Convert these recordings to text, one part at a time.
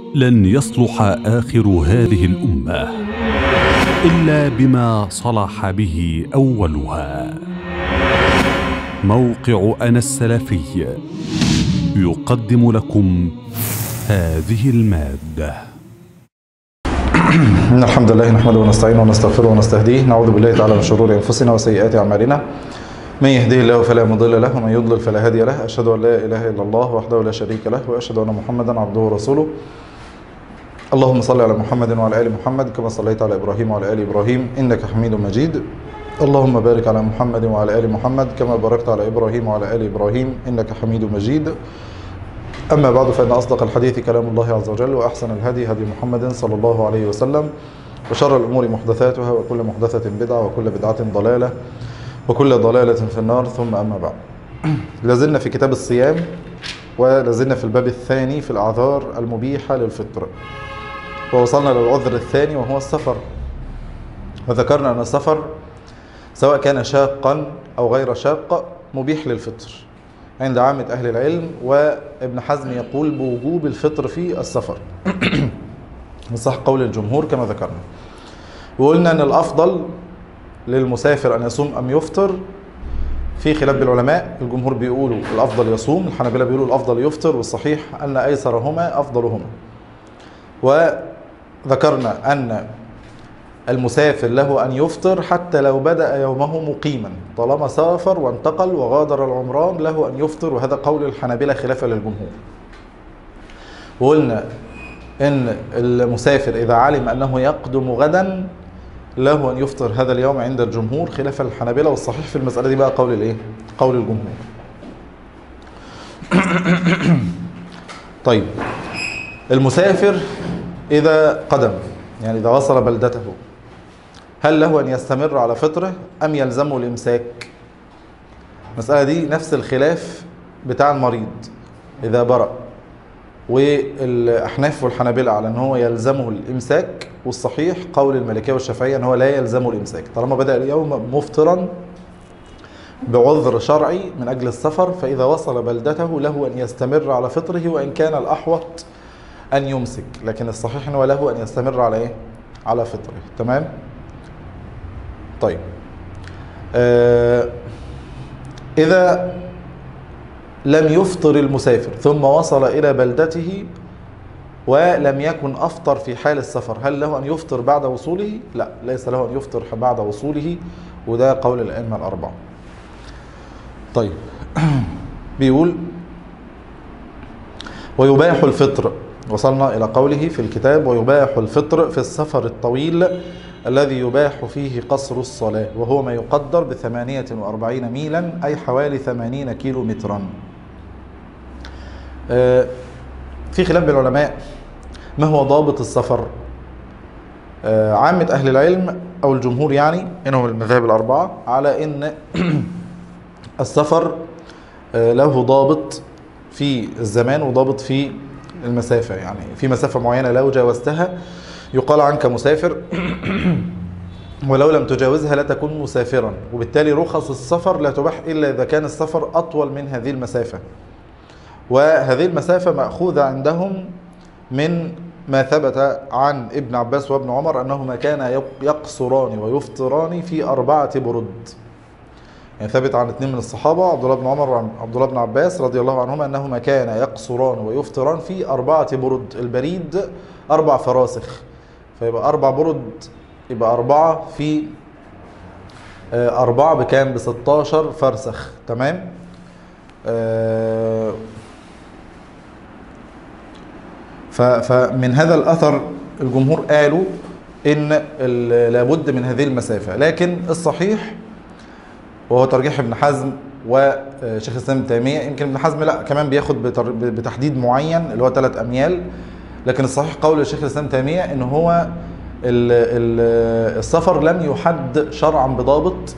لن يصلح اخر هذه الامه الا بما صلح به اولها موقع انا السلفي يقدم لكم هذه الماده إن الحمد لله نحمده ونستعينه ونستغفره ونستهديه نعوذ بالله تعالى من شرور أنفسنا وسيئات أعمالنا من يهديه الله فلا مضل له ومن يضلل فلا هادي له أشهد أن لا إله إلا الله وحده لا شريك له وأشهد أن محمدا عبده ورسوله اللهم صل على محمد وعلى آل محمد كما صليت على إبراهيم وعلى آل إبراهيم إنك حميد مجيد اللهم بارك على محمد وعلى آل محمد كما باركت على إبراهيم وعلى آل إبراهيم إنك حميد مجيد أما بعد فإن أصدق الحديث كلام الله عز وجل وأحسن الهدي هدي محمد صلى الله عليه وسلم وشر الأمور محدثاتها وكل محدثة بدعة وكل بدعة ضلالة وكل ضلالة في النار ثم أما بعد لازلنا في كتاب الصيام ولازلنا في الباب الثاني في الأعذار المبيحة للفطر ووصلنا للعذر الثاني وهو السفر وذكرنا أن السفر سواء كان شاقا أو غير شاق مبيح للفطر عند عامة أهل العلم وابن حزم يقول بوجوب الفطر في السفر صح قول الجمهور كما ذكرنا وقلنا أن الأفضل للمسافر أن يصوم أم يفطر في خلاف بالعلماء الجمهور بيقولوا الأفضل يصوم الحنابلة بيقولوا الأفضل يفطر والصحيح أن أيسرهما أفضلهما وذكرنا أن المسافر له أن يفطر حتى لو بدأ يومه مقيما طالما سافر وانتقل وغادر العمران له أن يفطر وهذا قول الحنابلة خلافا للجمهور وقلنا إن المسافر إذا علم أنه يقدم غدا له أن يفطر هذا اليوم عند الجمهور خلافا للحنابلة والصحيح في المسألة دي بقى قول الإيه؟ قول الجمهور طيب المسافر إذا قدم يعني إذا وصل بلدته هل له أن يستمر على فطره أم يلزمه الإمساك المسألة دي نفس الخلاف بتاع المريض إذا برأ والأحناف والحنابلة على أن هو يلزمه الإمساك والصحيح قول المالكية والشافعية أن هو لا يلزمه الإمساك طالما بدأ اليوم مفطرا بعذر شرعي من أجل السفر فإذا وصل بلدته له أن يستمر على فطره وإن كان الأحوط أن يمسك لكن الصحيح أنه له أن يستمر على إيه؟ على فطره تمام؟ طيب آه إذا لم يفطر المسافر ثم وصل إلى بلدته ولم يكن أفطر في حال السفر هل له أن يفطر بعد وصوله؟ لا ليس له أن يفطر بعد وصوله وده قول الأئمة الأربعة طيب بيقول ويباح الفطر وصلنا إلى قوله في الكتاب ويباح الفطر في السفر الطويل الذي يباح فيه قصر الصلاة وهو ما يقدر بثمانية وأربعين ميلا أي حوالي ثمانين كيلو مترا في خلاف بالعلماء ما هو ضابط السفر عامة أهل العلم أو الجمهور يعني إنهم المذاهب الأربعة على إن السفر له ضابط في الزمان وضابط في المسافة يعني في مسافة معينة لو جاوزتها يقال عنك مسافر ولو لم تجاوزها لا تكون مسافرا وبالتالي رخص السفر لا تباح إلا إذا كان السفر أطول من هذه المسافة وهذه المسافة مأخوذة عندهم من ما ثبت عن ابن عباس وابن عمر أنهما كانا يقصران ويفطران في أربعة برد يعني ثابت عن اثنين من الصحابة عبد الله بن عمر وعبد الله بن عباس رضي الله عنهما أنهما كانا يقصران ويفطران في أربعة برد البريد أربع فراسخ فيبقى أربع برد يبقى أربعة في أربعة بكام ب 16 فرسخ تمام فمن هذا الأثر الجمهور قالوا إن لابد من هذه المسافة لكن الصحيح وهو ترجيح ابن حزم وشيخ الاسلام ابن تيميه يمكن ابن حزم لا كمان بياخد بتحديد معين اللي هو ثلاث اميال لكن الصحيح قول الشيخ الاسلام ابن تيميه ان هو ال ال السفر لم يحد شرعا بضابط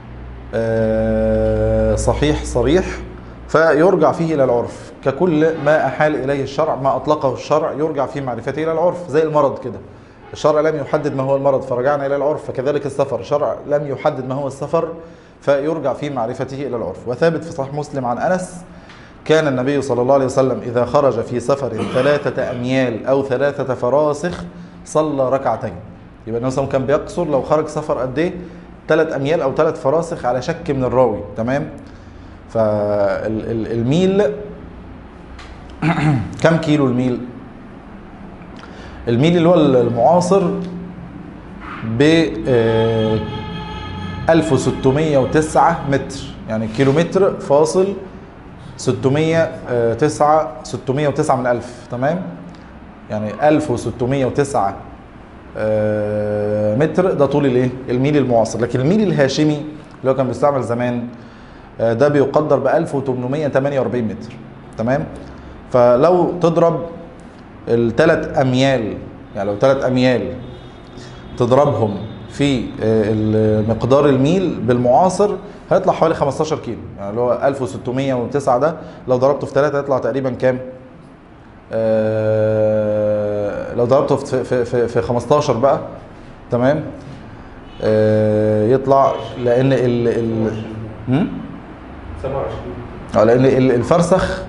صحيح صريح فيرجع فيه الى العرف ككل ما احال اليه الشرع ما اطلقه الشرع يرجع في معرفته الى العرف زي المرض كده الشرع لم يحدد ما هو المرض فرجعنا الى العرف فكذلك السفر الشرع لم يحدد ما هو السفر فيرجع في معرفته الى العرف وثابت في صحيح مسلم عن انس كان النبي صلى الله عليه وسلم إذا خرج في سفر ثلاثة أميال أو ثلاثة فراسخ صلى ركعتين يبقى النبي صلى الله عليه وسلم كان بيقصر لو خرج سفر قد إيه؟ ثلاث أميال أو ثلاث فراسخ على شك من الراوي تمام؟ فالميل كم كيلو الميل؟ الميل اللي هو المعاصر ب آه، 1609 متر يعني كيلومتر فاصل 609 609 من 1000 تمام يعني 1609 آه، متر ده طول الايه الميل المعاصر لكن الميل الهاشمي اللي هو كان بيستعمل زمان آه، ده بيقدر ب 1848 متر تمام فلو تضرب الثلاث اميال يعني لو ثلاث اميال تضربهم في آه، مقدار الميل بالمعاصر هيطلع حوالي 15 كيلو يعني اللي هو 1609 ده لو ضربته في 3 هيطلع تقريبا كام؟ آه، لو ضربته في في في, في 15 بقى تمام آه، يطلع لان ال ال هم؟ 27 اه لان ال- الفرسخ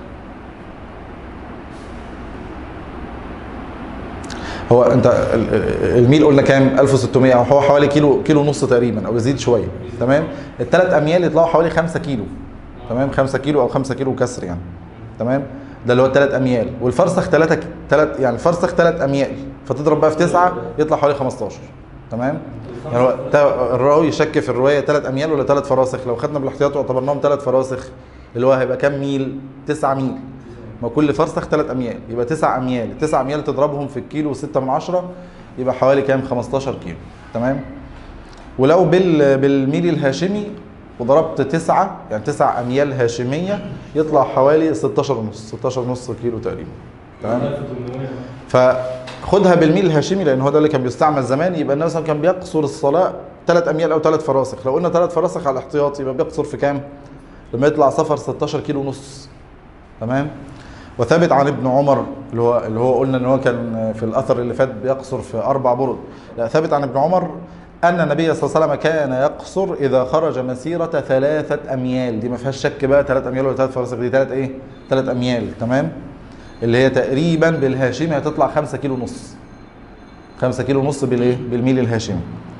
هو انت ال- ال- الميل قلنا كام 1600 او هو حوالي كيلو كيلو ونص تقريبا او يزيد شويه تمام الثلاث اميال يطلعوا حوالي 5 كيلو تمام 5 كيلو او 5 كيلو كسر يعني تمام ده اللي هو الثلاث اميال والفرسخ 3 3 يعني الفرسخ 3 اميال فتضرب بقى في 9 يطلع حوالي 15 تمام يعني هو تا- الراوي يشك في الروايه 3 اميال ولا 3 فراسخ لو خدنا بالاحتياط واعتبرناهم 3 فراسخ اللي هو هيبقى كام ميل 9 ميل ما كل فرسخ 3 اميال يبقى 9 اميال 9 اميال تضربهم في الكيلو و6 من عشرة يبقى حوالي كام 15 كيلو تمام ولو بال بالميل الهاشمي وضربت 9 يعني 9 اميال هاشميه يطلع حوالي 16 ونص 16 ونص كيلو تقريبا تمام 1800 فخدها بالميل الهاشمي لان هو ده اللي كان بيستعمل زمان يبقى النبي صلى الله عليه وسلم كان بيقصر الصلاه 3 اميال او 3 فراسخ لو قلنا 3 فراسخ على الاحتياط يبقى بيقصر في كام لما يطلع سفر 16 كيلو ونص تمام وثابت عن ابن عمر اللي هو اللي هو قلنا ان هو كان في الاثر اللي فات بيقصر في اربع برد لا ثابت عن ابن عمر ان النبي صلى الله عليه وسلم كان يقصر اذا خرج مسيره ثلاثه اميال دي ما فيهاش شك بقى ثلاث اميال ولا ثلاث فراسخ دي ثلاث ايه ثلاث اميال تمام اللي هي تقريبا بالهاشمي هتطلع 5 كيلو ونص 5 كيلو ونص بالايه بالميل الهاشمي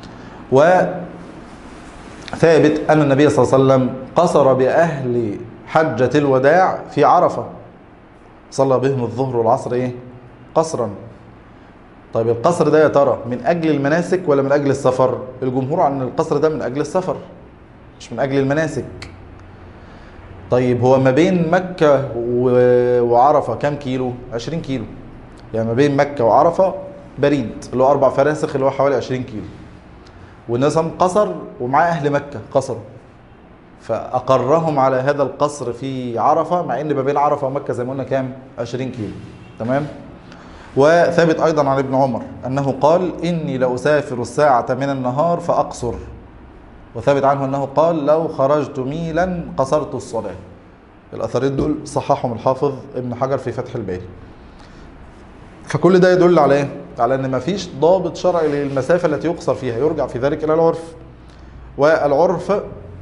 وثابت ان النبي صلى الله عليه وسلم قصر باهل حجه الوداع في عرفه صلى بهم الظهر والعصر ايه قصرا طيب القصر ده يا ترى من اجل المناسك ولا من اجل السفر الجمهور عن القصر ده من اجل السفر مش من اجل المناسك طيب هو ما بين مكة و- وعرفة كام كيلو 20 كيلو يعني ما بين مكة وعرفة بريد اللي هو اربع فراسخ اللي هو حوالي 20 كيلو والناس هم قصر ومعاه اهل مكة قصروا فأقرهم على هذا القصر في عرفة مع إن ما بين عرفة ومكة زي ما قلنا كام 20 كيلو تمام وثابت أيضا عن ابن عمر أنه قال إني لأسافر الساعة من النهار فأقصر وثابت عنه أنه قال لو خرجت ميلا قصرت الصلاة الأثرين دول صححهم الحافظ ابن حجر في فتح الباري فكل ده يدل على ايه؟ على ان مفيش ضابط شرعي للمسافه التي يقصر فيها يرجع في ذلك الى العرف والعرف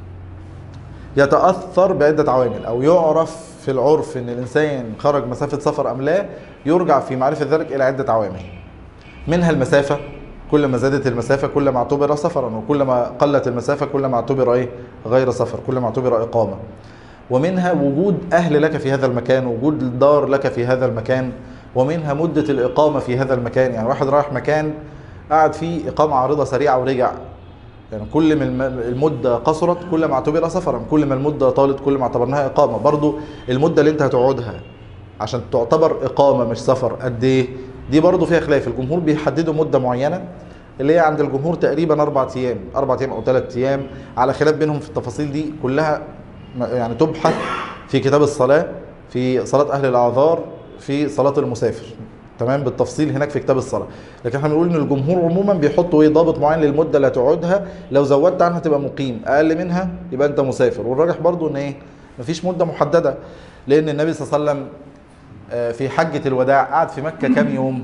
يتاثر بعده عوامل او يعرف في العرف ان الانسان خرج مسافه سفر ام لا يرجع في معرفه ذلك الى عده عوامل منها المسافه كل ما زادت المسافه كل ما اعتبر سفرا وكل ما قلت المسافه كل ما اعتبر ايه غير سفر كل ما اعتبر اقامه ومنها وجود اهل لك في هذا المكان وجود الدار لك في هذا المكان ومنها مده الاقامه في هذا المكان يعني واحد رايح مكان قعد فيه اقامه عارضه سريعه ورجع يعني كل ما الم- المده قصرت كل ما اعتبر سفرا كل ما المده طالت كل ما اعتبرناها اقامه برضو المده اللي انت هتقعدها عشان تعتبر اقامه مش سفر قد ايه دي برضو فيها خلاف الجمهور بيحددوا مده معينه اللي هي عند الجمهور تقريبا اربع ايام اربع ايام او ثلاث ايام على خلاف بينهم في التفاصيل دي كلها م- يعني تبحث في كتاب الصلاه في صلاه اهل الاعذار في صلاه المسافر تمام بالتفصيل هناك في كتاب الصلاه لكن احنا بنقول ان الجمهور عموما بيحطوا ايه ضابط معين للمده اللي هتقعدها لو زودت عنها تبقى مقيم اقل منها يبقى انت مسافر والراجح برضو ان ايه مفيش مده محدده لان النبي صلى الله عليه وسلم آه، في حجه الوداع قعد في مكه كام يوم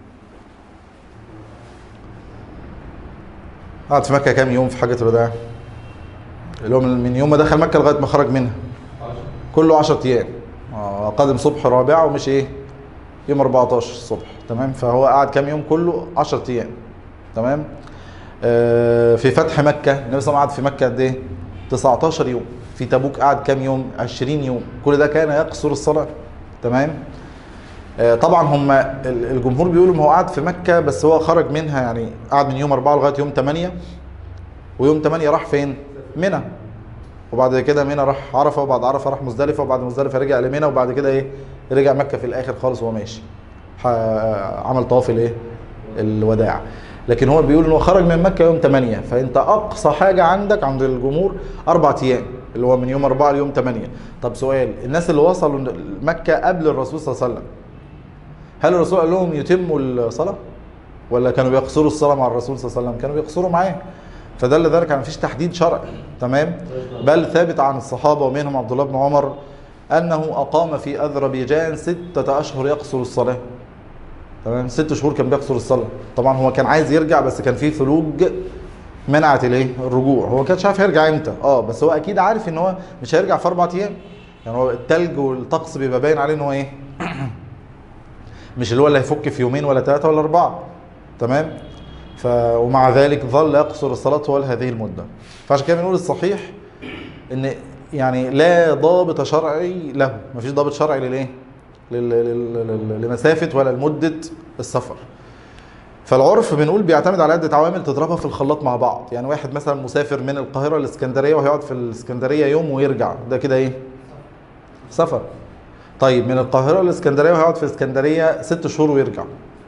قعد في مكه كام يوم في حجه الوداع اللي هو من من يوم ما دخل مكه لغايه ما خرج منها كله 10 ايام اه قادم صبح رابعه ومش ايه يوم 14 الصبح تمام فهو قعد كام يوم كله 10 ايام تمام آه في فتح مكه النبي صلى الله عليه وسلم قعد في مكه قد ايه 19 يوم في تبوك قعد كام يوم 20 يوم كل ده كان يقصر الصلاه تمام آه، طبعا هم ال- الجمهور بيقولوا ما هو قعد في مكه بس هو خرج منها يعني قعد من يوم 4 لغايه يوم 8 ويوم 8 راح فين؟ منى وبعد كده منى راح عرفه وبعد عرفه راح مزدلفه وبعد مزدلفه رجع لمنى وبعد كده ايه؟ رجع مكه في الاخر خالص وهو ماشي. ح- عمل طواف الايه؟ الوداع. لكن هو بيقول ان هو خرج من مكه يوم 8 فانت اقصى حاجه عندك عند الجمهور اربع ايام اللي هو من يوم 4 ليوم 8 طب سؤال الناس اللي وصلوا مكه قبل الرسول صلى الله عليه وسلم هل الرسول قال لهم يتموا الصلاه ولا كانوا بيقصروا الصلاه مع الرسول صلى الله عليه وسلم كانوا بيقصروا معاه فدل ذلك على مفيش تحديد شرعي تمام بل ثابت عن الصحابه ومنهم عبد الله بن عمر انه اقام في اذربيجان سته اشهر يقصر الصلاه تمام ست شهور كان بيقصر الصلاه طبعا هو كان عايز يرجع بس كان في ثلوج منعت الايه الرجوع هو كانش عارف هيرجع امتى اه بس هو اكيد عارف ان هو مش هيرجع في اربع ايام يعني هو التلج والطقس بيبقى باين عليه ان هو ايه مش اللي هو اللي هيفك في يومين ولا ثلاثه ولا اربعه تمام ف ومع ذلك ظل يقصر الصلاه طوال هذه المده فعشان كده بنقول الصحيح ان يعني لا ضابط شرعي له مفيش ضابط شرعي للايه لل- لل- لل- لمسافه ولا لمده السفر فالعرف بنقول بيعتمد على عده عوامل تضربها في الخلاط مع بعض يعني واحد مثلا مسافر من القاهره لاسكندريه وهيقعد في الاسكندريه يوم ويرجع ده كده ايه سفر طيب من القاهره لاسكندريه وهيقعد في اسكندريه ست شهور ويرجع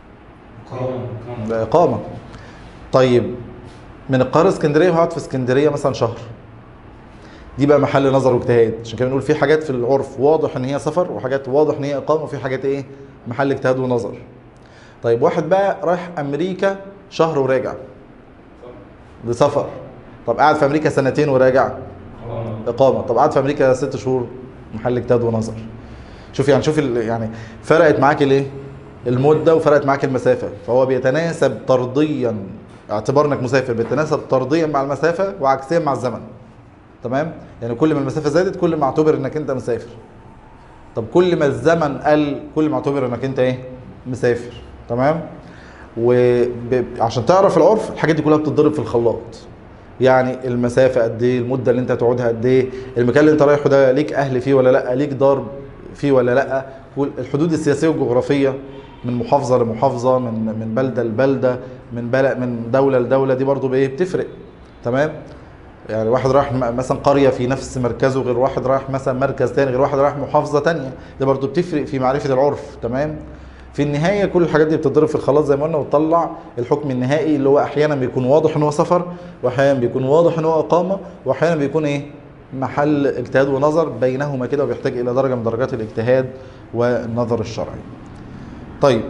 ده اقامه طيب من القاهره اسكندريه وهقعد في اسكندريه مثلا شهر دي بقى محل نظر واجتهاد عشان كده بنقول في حاجات في العرف واضح ان هي سفر وحاجات واضح ان هي اقامه وفي حاجات ايه محل اجتهاد ونظر طيب واحد بقى رايح امريكا شهر وراجع ده سفر طب قاعد في امريكا سنتين وراجع اقامه طب قعد في امريكا ست شهور محل اجتهاد ونظر شوف يعني شوف ال- يعني فرقت معاك الايه المده وفرقت معاك المسافه فهو بيتناسب طرديا اعتبار انك مسافر بيتناسب طرديا مع المسافه وعكسيا مع الزمن تمام يعني كل ما المسافه زادت كل ما اعتبر انك انت مسافر طب كل ما الزمن قل كل ما اعتبر انك انت ايه مسافر تمام وعشان تعرف العرف الحاجات دي كلها بتتضرب في الخلاط يعني المسافه قد ايه المده اللي انت هتقعدها قد ايه المكان اللي انت رايحه ده ليك اهل فيه ولا لا ليك دار فيه ولا لا كل- الحدود السياسيه والجغرافيه من محافظه لمحافظه من من بلده لبلده من بلد من دوله لدوله دي برضو بايه بتفرق تمام يعني واحد رايح م- مثلا قريه في نفس مركزه غير واحد رايح مثلا مركز تاني غير واحد رايح محافظه تانية ده برضو بتفرق في معرفه العرف تمام في النهايه كل الحاجات دي بتضرب في الخلاط زي ما قلنا وتطلع الحكم النهائي اللي هو احيانا بيكون واضح ان هو سفر واحيانا بيكون واضح ان هو اقامه واحيانا بيكون ايه محل اجتهاد ونظر بينهما كده وبيحتاج الى درجه من درجات الاجتهاد والنظر الشرعي طيب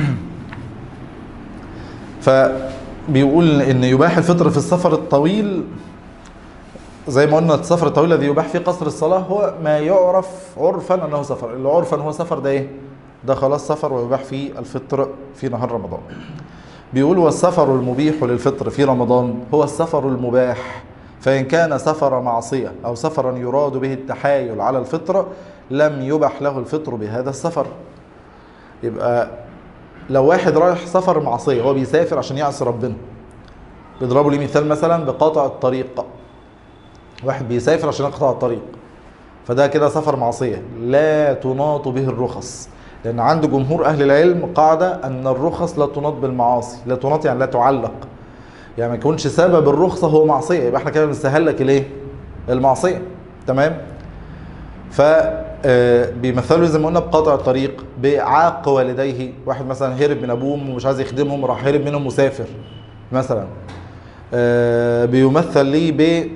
فبيقول ان يباح الفطر في السفر الطويل زي ما قلنا السفر الطويل الذي يباح فيه قصر الصلاة هو ما يعرف عرفا أنه سفر اللي عرفا هو سفر ده إيه؟ ده خلاص سفر ويباح فيه الفطر في نهار رمضان بيقول والسفر المبيح للفطر في رمضان هو السفر المباح فإن كان سفر معصية أو سفرا يراد به التحايل على الفطر لم يبح له الفطر بهذا السفر يبقى لو واحد رايح سفر معصية هو بيسافر عشان يعصي ربنا بيضربوا لي مثال مثلا بقطع الطريق واحد بيسافر عشان يقطع الطريق فده كده سفر معصية لا تناط به الرخص لأن عند جمهور أهل العلم قاعدة أن الرخص لا تناط بالمعاصي لا تناط يعني لا تعلق يعني ما يكونش سبب الرخصة هو معصية يبقى احنا كده بنسهل لك الايه المعصية تمام ف آه، بيمثلوا زي ما قلنا بقطع الطريق بعاق والديه واحد مثلا هرب من ابوهم ومش عايز يخدمهم راح هرب منهم مسافر مثلا آه، بيمثل ليه ب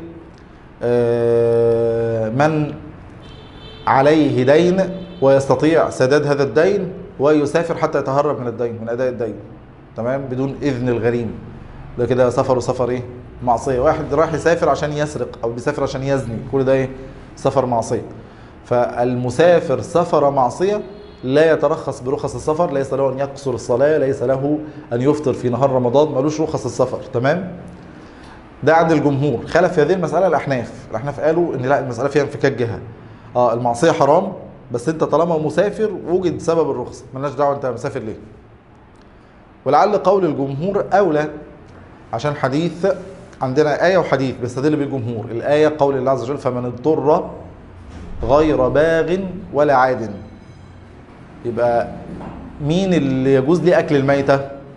آه، من عليه دين ويستطيع سداد هذا الدين ويسافر حتى يتهرب من الدين من اداء الدين تمام بدون اذن الغريم ده كده سفر وسفر ايه معصيه واحد راح يسافر عشان يسرق او بيسافر عشان يزني كل ده ايه سفر معصيه فالمسافر سفر معصيه لا يترخص برخص السفر ليس له ان يقصر الصلاه ليس له ان يفطر في نهار رمضان ملوش رخص السفر تمام ده عند الجمهور خلف في هذه المساله الاحناف الاحناف قالوا ان لا المساله فيها انفكاك جهه اه المعصيه حرام بس انت طالما مسافر وجد سبب الرخصه ملناش دعوه انت مسافر ليه ولعل قول الجمهور اولى عشان حديث عندنا آية وحديث بيستدل بيه الجمهور الآية قول الله عز وجل فمن اضطر غير باغ ولا عاد يبقى مين اللي يجوز ليه أكل الميتة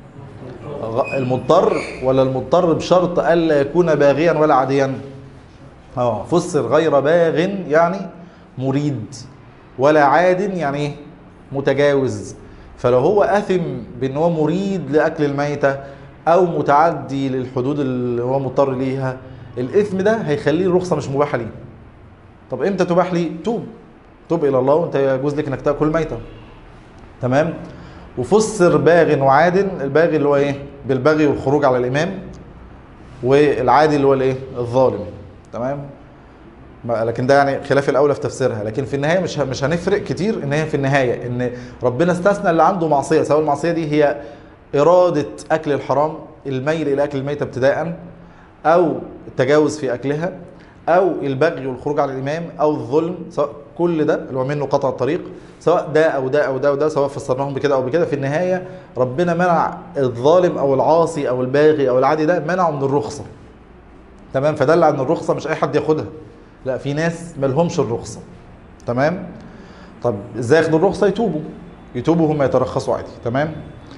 غ- المضطر ولا المضطر بشرط ألا يكون باغيا ولا عاديا اه فسر غير باغ يعني مريد ولا عاد يعني ايه متجاوز فلو هو اثم بان هو مريد لاكل الميته او متعدي للحدود اللي هو مضطر ليها الاثم ده هيخليه الرخصه مش مباحه ليه طب امتى تباح ليه توب توب الى الله وانت يجوز لك انك تاكل ميته تمام وفسر باغ وعاد الباغي اللي هو ايه بالبغي والخروج على الامام والعادي اللي هو الايه الظالم تمام ما- لكن ده يعني خلاف الاولى في تفسيرها لكن في النهايه مش ه- مش هنفرق كتير ان هي في النهايه ان ربنا استثنى اللي عنده معصيه سواء المعصيه دي هي اراده اكل الحرام الميل الى اكل الميته ابتداء او التجاوز في اكلها او البغي والخروج على الامام او الظلم سواء كل ده اللي هو منه قطع الطريق سواء ده او ده او ده او ده سواء فسرناهم بكده او بكده في النهايه ربنا منع الظالم او العاصي او الباغي او العادي ده منعه من الرخصه تمام فدل على ان الرخصه مش اي حد ياخدها لا في ناس مالهمش الرخصه تمام طب ازاي ياخدوا الرخصه يتوبوا يتوبوا هم يترخصوا عادي تمام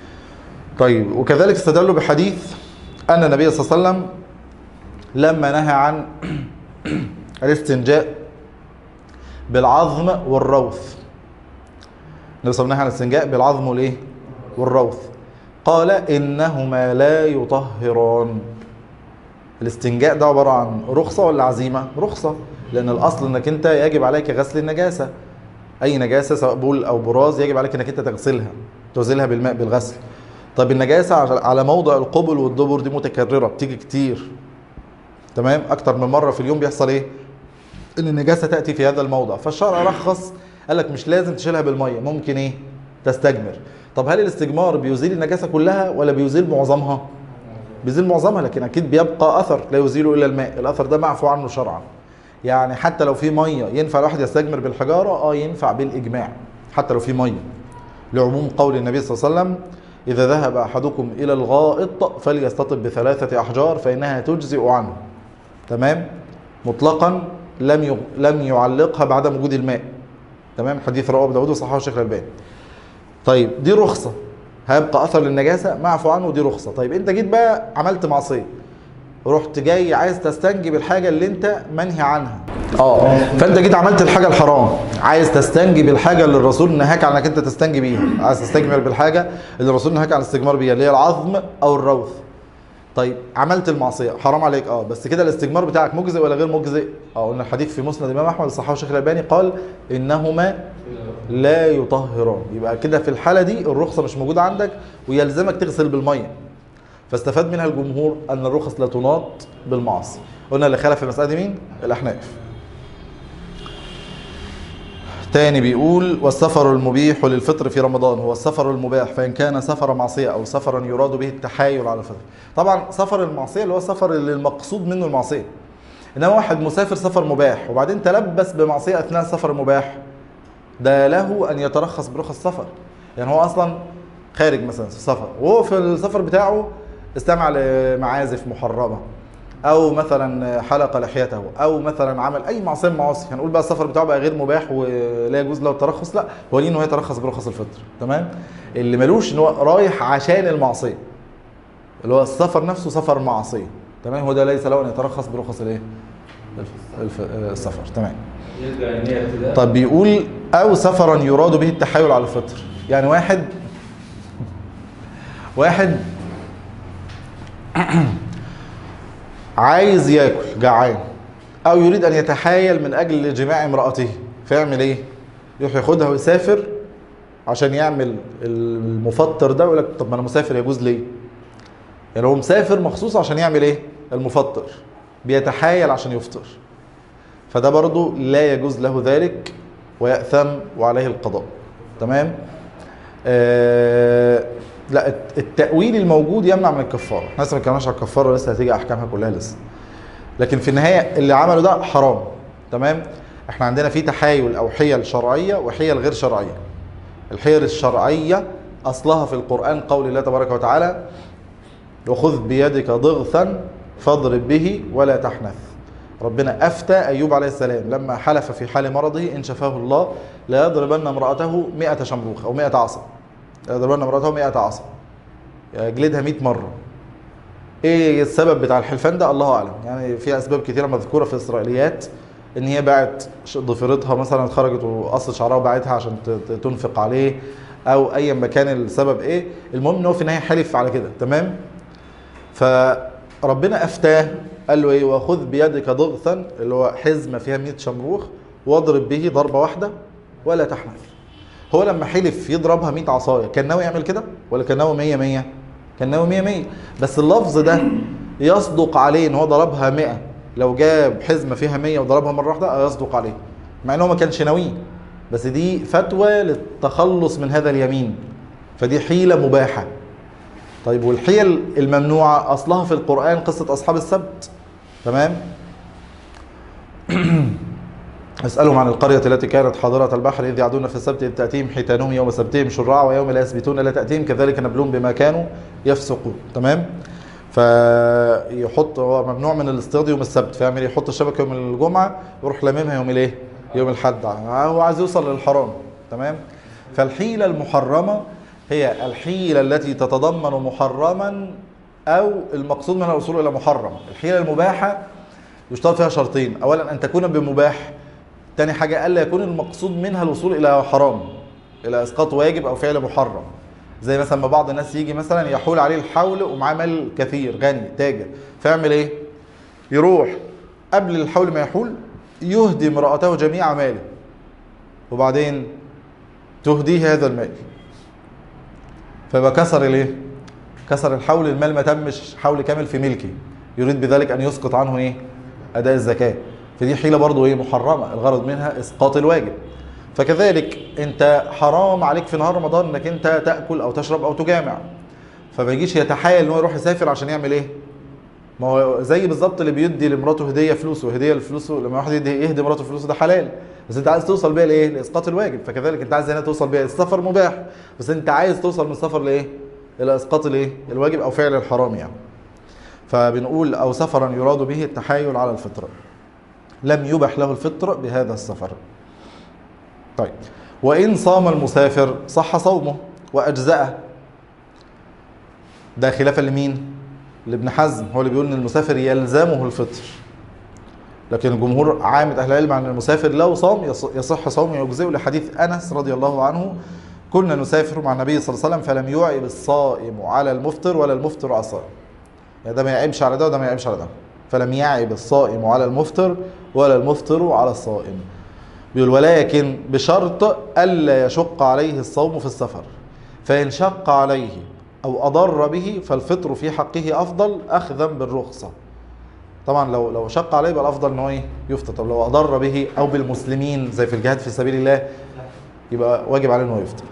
طيب وكذلك استدلوا بحديث ان النبي صلى الله عليه وسلم لما نهى عن الاستنجاء بالعظم والروث النبي صلى الله عليه وسلم نهى عن الاستنجاء بالعظم والايه والروث قال انهما لا يطهران الاستنجاء ده عباره عن رخصه ولا عزيمه رخصه لان الاصل انك انت يجب عليك غسل النجاسه اي نجاسه سواء بول او براز يجب عليك انك انت تغسلها تغسلها بالماء بالغسل طب النجاسه على موضع القبل والدبر دي متكرره بتيجي كتير تمام اكتر من مره في اليوم بيحصل ايه ان النجاسه تاتي في هذا الموضع فالشرع رخص قال لك مش لازم تشيلها بالميه ممكن ايه تستجمر طب هل الاستجمار بيزيل النجاسه كلها ولا بيزيل معظمها بيزيل معظمها لكن اكيد بيبقى اثر لا يزيله الا الماء الاثر ده معفو عنه شرعا يعني حتى لو في ميه ينفع الواحد يستجمر بالحجاره اه ينفع بالاجماع حتى لو في ميه لعموم قول النبي صلى الله عليه وسلم اذا ذهب احدكم الى الغائط فليستطب بثلاثه احجار فانها تجزئ عنه تمام مطلقا لم يغ... لم يعلقها بعدم وجود الماء تمام حديث رواه ابو داود وصححه الشيخ الالباني طيب دي رخصه هيبقى اثر للنجاسه معفو عنه ودي رخصه طيب انت جيت بقى عملت معصيه رحت جاي عايز تستنجي بالحاجه اللي انت منهي عنها اه فانت جيت عملت الحاجه الحرام عايز تستنجي بالحاجه اللي الرسول نهاك عن انك انت تستنجي بيها عايز تستجمر بالحاجه اللي الرسول نهاك عن الاستجمار بيها اللي هي العظم او الروث طيب عملت المعصيه حرام عليك اه بس كده الاستجمار بتاعك مجزئ ولا غير مجزئ اه قلنا الحديث في مسند الامام احمد صححه الشيخ الالباني قال انهما لا يطهران يبقى كده في الحاله دي الرخصه مش موجوده عندك ويلزمك تغسل بالميه فاستفاد منها الجمهور ان الرخص لا تناط بالمعاصي قلنا اللي خالف في المساله دي مين الاحناف تاني بيقول والسفر المبيح للفطر في رمضان هو السفر المباح فإن كان سفر معصية أو سفرا يراد به التحايل على الفطر طبعا سفر المعصية اللي هو السفر اللي المقصود منه المعصية إنما واحد مسافر سفر مباح وبعدين تلبس بمعصية أثناء السفر المباح ده له أن يترخص برخص السفر يعني هو أصلا خارج مثلا في السفر وهو في السفر بتاعه استمع لمعازف محرمة او مثلا حلق لحيته او مثلا عمل اي معصيه من المعاصي هنقول بقى السفر بتاعه بقى غير مباح ولا يجوز له الترخص لا هو ليه ان هو يترخص برخص الفطر تمام اللي ملوش ان هو رايح عشان المعصيه اللي هو السفر نفسه سفر معصيه تمام هو ده ليس له ان يترخص برخص الايه الف- الف- السفر تمام يرجع النية ابتداء طب بيقول او سفرا يراد به التحايل على الفطر يعني واحد واحد عايز ياكل جعان او يريد ان يتحايل من اجل جماع امراته فيعمل ايه يروح ياخدها ويسافر عشان يعمل المفطر ده ويقول لك طب ما انا مسافر يجوز ليه يعني هو مسافر مخصوص عشان يعمل ايه المفطر بيتحايل عشان يفطر فده برضو لا يجوز له ذلك ويأثم وعليه القضاء تمام آه لا الت- التأويل الموجود يمنع من الكفارة احنا لسه ما اتكلمناش على الكفارة لسه هتيجي أحكامها كلها لسه لكن في النهاية اللي عمله ده حرام تمام احنا عندنا في تحايل او حيل شرعيه وحيل غير شرعيه الحيل الشرعيه اصلها في القران قول الله تبارك وتعالى وخذ بيدك ضغثا فاضرب به ولا تحنث ربنا افتى ايوب عليه السلام لما حلف في حال مرضه ان شفاه الله لا يضربن امراته 100 شمروخ او 100 عصا لا يضربن امراته 100 عصا يجلدها 100 مره ايه السبب بتاع الحلفان ده الله اعلم يعني في اسباب كثيره مذكوره في الاسرائيليات ان هي باعت ش- ضفيرتها مثلا خرجت وقصت شعرها وباعتها عشان ت- ت- تنفق عليه او ايا ما كان السبب ايه المهم ان هو في النهايه حلف على كده تمام فربنا افتاه قال له ايه وخذ بيدك ضغثا اللي هو حزمه فيها 100 شمروخ واضرب به ضربه واحده ولا تحنث هو لما حلف يضربها 100 عصايه كان ناوي يعمل كده ولا كان ناوي 100 100 كان ناوي 100 100 بس اللفظ ده يصدق عليه ان هو ضربها 100 لو جاب حزمه فيها 100 وضربها مره واحده آه يصدق عليه مع ان هو ما كانش ناويه بس دي فتوى للتخلص من هذا اليمين فدي حيله مباحه طيب والحيل الممنوعه اصلها في القران قصه اصحاب السبت تمام اسألهم عن القرية التي كانت حاضرة البحر إذ يعدون في السبت إذ تأتيهم حيتانهم يوم سبتهم شرعا ويوم لا يسبتون لا تأتيهم كذلك نبلوهم بما كانوا يفسقون تمام فيحط هو ممنوع من الاصطياد يوم السبت فيعمل إيه؟ يحط الشبكة يوم الجمعة يروح لاممها يوم الايه يوم الحد هو عايز يوصل للحرام تمام فالحيلة المحرمة هي الحيلة التي تتضمن محرما أو المقصود منها الوصول إلى محرم الحيلة المباحة يشترط فيها شرطين اولا ان تكون بمباح تاني حاجه الا يكون المقصود منها الوصول الى حرام الى اسقاط واجب او فعل محرم زي مثلا ما بعض الناس يجي مثلا يحول عليه الحول ومعاه مال كثير غني تاجر فيعمل ايه يروح قبل الحول ما يحول يهدي امرأته جميع ماله وبعدين تهديه هذا المال فيبقى كسر الايه كسر الحول المال ما تمش حول كامل في ملكه يريد بذلك ان يسقط عنه ايه اداء الزكاه فدي حيله برضه ايه محرمه الغرض منها اسقاط الواجب فكذلك انت حرام عليك في نهار رمضان انك انت تاكل او تشرب او تجامع فما يجيش يتحايل ان هو يروح يسافر عشان يعمل ايه ما هو زي بالظبط اللي بيدي لمراته هديه فلوسه هديه لفلوسه لما واحد يدي يهدي مراته فلوسه ده حلال بس انت عايز توصل بيها لايه لاسقاط الواجب فكذلك انت عايز هنا توصل بيها السفر مباح بس انت عايز توصل من السفر لايه الى اسقاط الايه الواجب او فعل الحرام يعني فبنقول او سفرا يراد به التحايل على الفطره لم يبح له الفطر بهذا السفر طيب وإن صام المسافر صح صومه وأجزأه ده خلافا لمين؟ لابن حزم هو اللي بيقول ان المسافر يلزمه الفطر لكن الجمهور عامة أهل العلم عن المسافر لو صام يص- يصح صومه يجزئه لحديث أنس رضي الله عنه كنا نسافر مع النبي صلى الله عليه وسلم فلم يعب الصائم على المفطر ولا المفطر على الصائم يعني ده ما يعيبش على ده وده ما يعيبش على ده فلم يعب الصائم على المفطر ولا المفطر على الصائم بيقول ولكن بشرط ألا يشق عليه الصوم في السفر فإن شق عليه أو أضر به فالفطر في حقه أفضل أخذا بالرخصة طبعا لو لو شق عليه يبقى الأفضل إن هو إيه؟ يفطر طب لو أضر به أو بالمسلمين زي في الجهاد في سبيل الله يبقى واجب عليه إن هو يفطر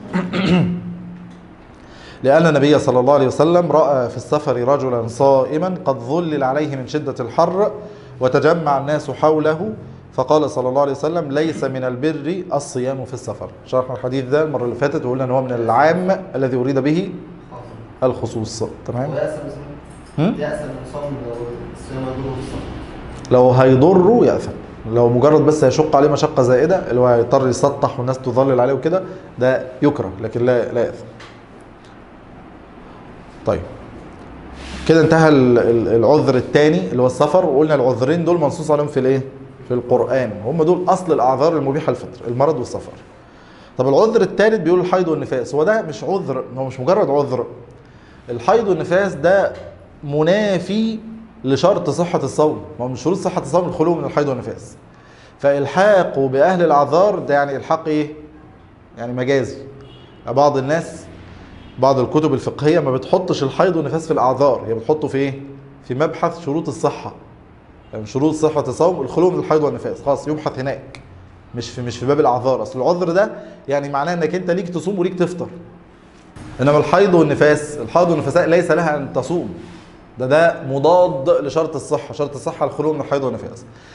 لأن النبي صلى الله عليه وسلم رأى في السفر رجلا صائما قد ظلل عليه من شدة الحر وتجمع الناس حوله فقال صلى الله عليه وسلم ليس من البر الصيام في السفر شرحنا الحديث ده المرة اللي فاتت وقلنا ان هو من العام الذي أريد به الخصوص تمام ويأسم هم؟ يأسم الصوم لو الصيام يضره الصوم لو هيضره يأثم لو مجرد بس هيشق عليه مشقة زائدة اللي هو هيضطر يسطح والناس تظلل عليه وكده ده يكره لكن لا لا يأثم طيب كده انتهى ال- ال- العذر الثاني اللي هو السفر وقلنا العذرين دول منصوص عليهم في الايه؟ في القرآن هم دول أصل الأعذار المبيحة للفطر المرض والسفر طب العذر الثالث بيقول الحيض والنفاس هو ده مش عذر هو مش مجرد عذر الحيض والنفاس ده منافي لشرط صحة الصوم ما هو من شروط صحة الصوم الخلو من الحيض والنفاس فإلحاقه بأهل الأعذار ده يعني إلحاق إيه؟ يعني مجازي بعض الناس بعض الكتب الفقهية ما بتحطش الحيض والنفاس في الأعذار هي بتحطه في إيه؟ في مبحث شروط الصحة يعني شروط صحة الصوم الخلو من الحيض والنفاس خلاص يبحث هناك مش في مش في باب الأعذار أصل العذر ده يعني معناه إنك أنت ليك تصوم وليك تفطر انما الحيض والنفاس الحيض والنفساء ليس لها ان تصوم ده ده مضاد لشرط الصحه شرط الصحه الخلو من الحيض والنفاس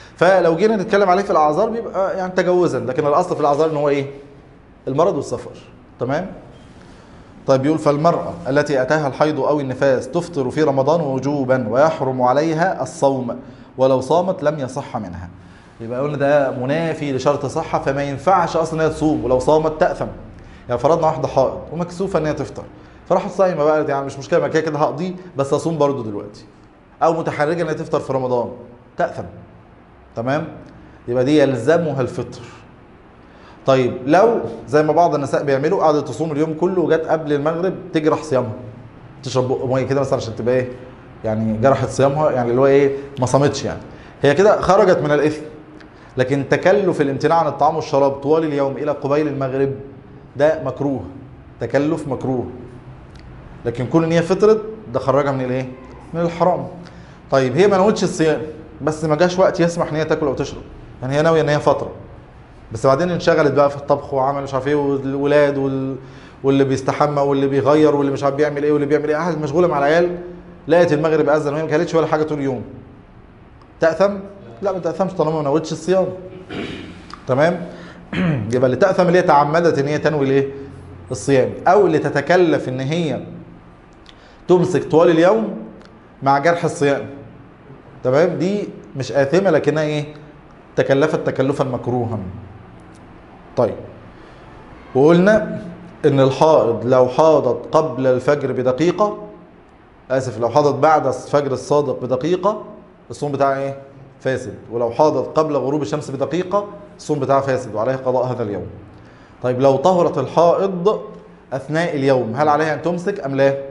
فلو جينا نتكلم عليه في الاعذار بيبقى يعني تجوزا لكن الاصل في الاعذار ان هو ايه المرض والسفر تمام طيب يقول فالمرأة التي أتاها الحيض أو النفاس تفطر في رمضان وجوبا ويحرم عليها الصوم ولو صامت لم يصح منها يبقى قلنا ده منافي لشرط صحة فما ينفعش أصلا إن هي تصوم ولو صامت تأثم يعني فرضنا واحدة حائض ومكسوفة إن هي تفطر فراحت صايمة بقى يعني مش مشكلة ما كده كده هقضيه بس أصوم برضه دلوقتي أو متحرجة إن هي تفطر في رمضان تأثم تمام يبقى دي يلزمها الفطر طيب لو زي ما بعض النساء بيعملوا قعدت تصوم اليوم كله وجت قبل المغرب تجرح صيامها تشرب بق ميه كده مثلا عشان تبقى ايه يعني جرحت صيامها يعني اللي هو ايه ما صامتش يعني هي كده خرجت من الاثم لكن تكلف الامتناع عن الطعام والشراب طوال اليوم الى قبيل المغرب ده مكروه تكلف مكروه لكن كون ان هي فطرت ده خرجها من الايه من الحرام طيب هي ما نوتش الصيام بس ما جاش وقت يسمح ان هي تاكل او تشرب يعني هي ناويه ان هي فتره بس بعدين انشغلت بقى في الطبخ وعمل مش عارف ايه والولاد وال... واللي بيستحمى واللي بيغير واللي مش عارف بيعمل ايه واللي بيعمل ايه قاعد مشغوله مع العيال لقت المغرب اذن وهي ما كلتش ولا حاجه طول اليوم تاثم لا ما تاثمش طالما ما نوتش الصيام تمام يبقى اللي تاثم اللي هي تعمدت ان هي تنوي الايه الصيام او اللي تتكلف ان هي تمسك طوال اليوم مع جرح الصيام تمام دي مش آثمة لكنها ايه تكلفت تكلفا مكروها طيب وقلنا ان الحائض لو حاضت قبل الفجر بدقيقة اسف لو حاضت بعد الفجر الصادق بدقيقة الصوم بتاعها ايه فاسد ولو حاضت قبل غروب الشمس بدقيقة الصوم بتاعها فاسد وعليها قضاء هذا اليوم طيب لو طهرت الحائض اثناء اليوم هل عليها ان تمسك ام لا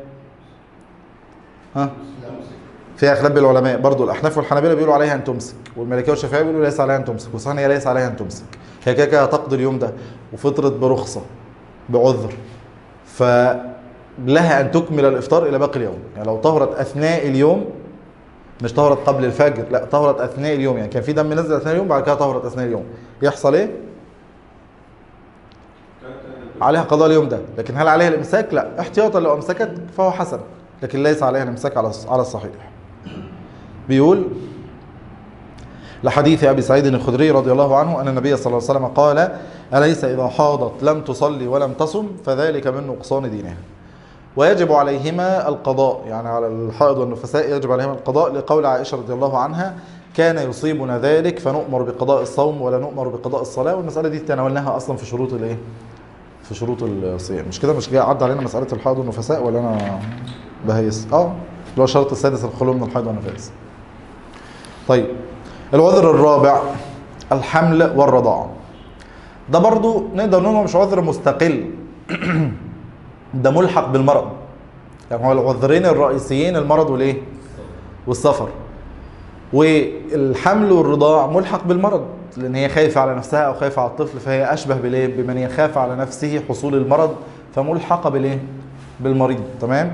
ها فيها خلاف بين العلماء برضو الاحناف والحنابلة بيقولوا عليها ان تمسك والمالكيه والشافعيه بيقولوا ليس عليها ان تمسك وصحيح هي ليس عليها ان تمسك هي كده كده هتقضي اليوم ده وفطرت برخصه بعذر فلها ان تكمل الافطار الى باقي اليوم يعني لو طهرت اثناء اليوم مش طهرت قبل الفجر لا طهرت اثناء اليوم يعني كان في دم نزل اثناء اليوم بعد كده طهرت اثناء اليوم يحصل ايه عليها قضاء اليوم ده لكن هل عليها الامساك لا احتياطا لو امسكت فهو حسن لكن ليس عليها الامساك على على الصحيح بيقول لحديث ابي سعيد الخدري رضي الله عنه ان النبي صلى الله عليه وسلم قال اليس اذا حاضت لم تصلي ولم تصم فذلك من نقصان دينها ويجب عليهما القضاء يعني على الحائض والنفساء يجب عليهما القضاء لقول عائشه رضي الله عنها كان يصيبنا ذلك فنؤمر بقضاء الصوم ولا نؤمر بقضاء الصلاه والمساله دي تناولناها اصلا في شروط الايه في شروط الصيام مش كده مش جاي عدى علينا مساله الحائض والنفساء ولا انا بهيس اه اللي هو الشرط السادس الخلو من الحيض والنفاس طيب العذر الرابع الحمل والرضاعة ده برضو نقدر نقول مش عذر مستقل ده ملحق بالمرض يعني هو العذرين الرئيسيين المرض والايه والسفر والحمل والرضاع ملحق بالمرض لان هي خايفه على نفسها او خايفه على الطفل فهي اشبه بالايه بمن يخاف على نفسه حصول المرض فملحقه بالايه بالمريض تمام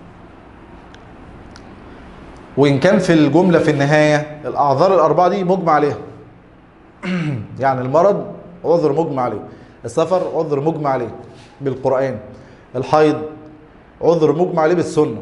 وان كان في الجمله في النهايه الاعذار الاربعه دي مجمع عليها يعني المرض عذر مجمع عليه السفر عذر مجمع عليه بالقران الحيض عذر مجمع عليه بالسنه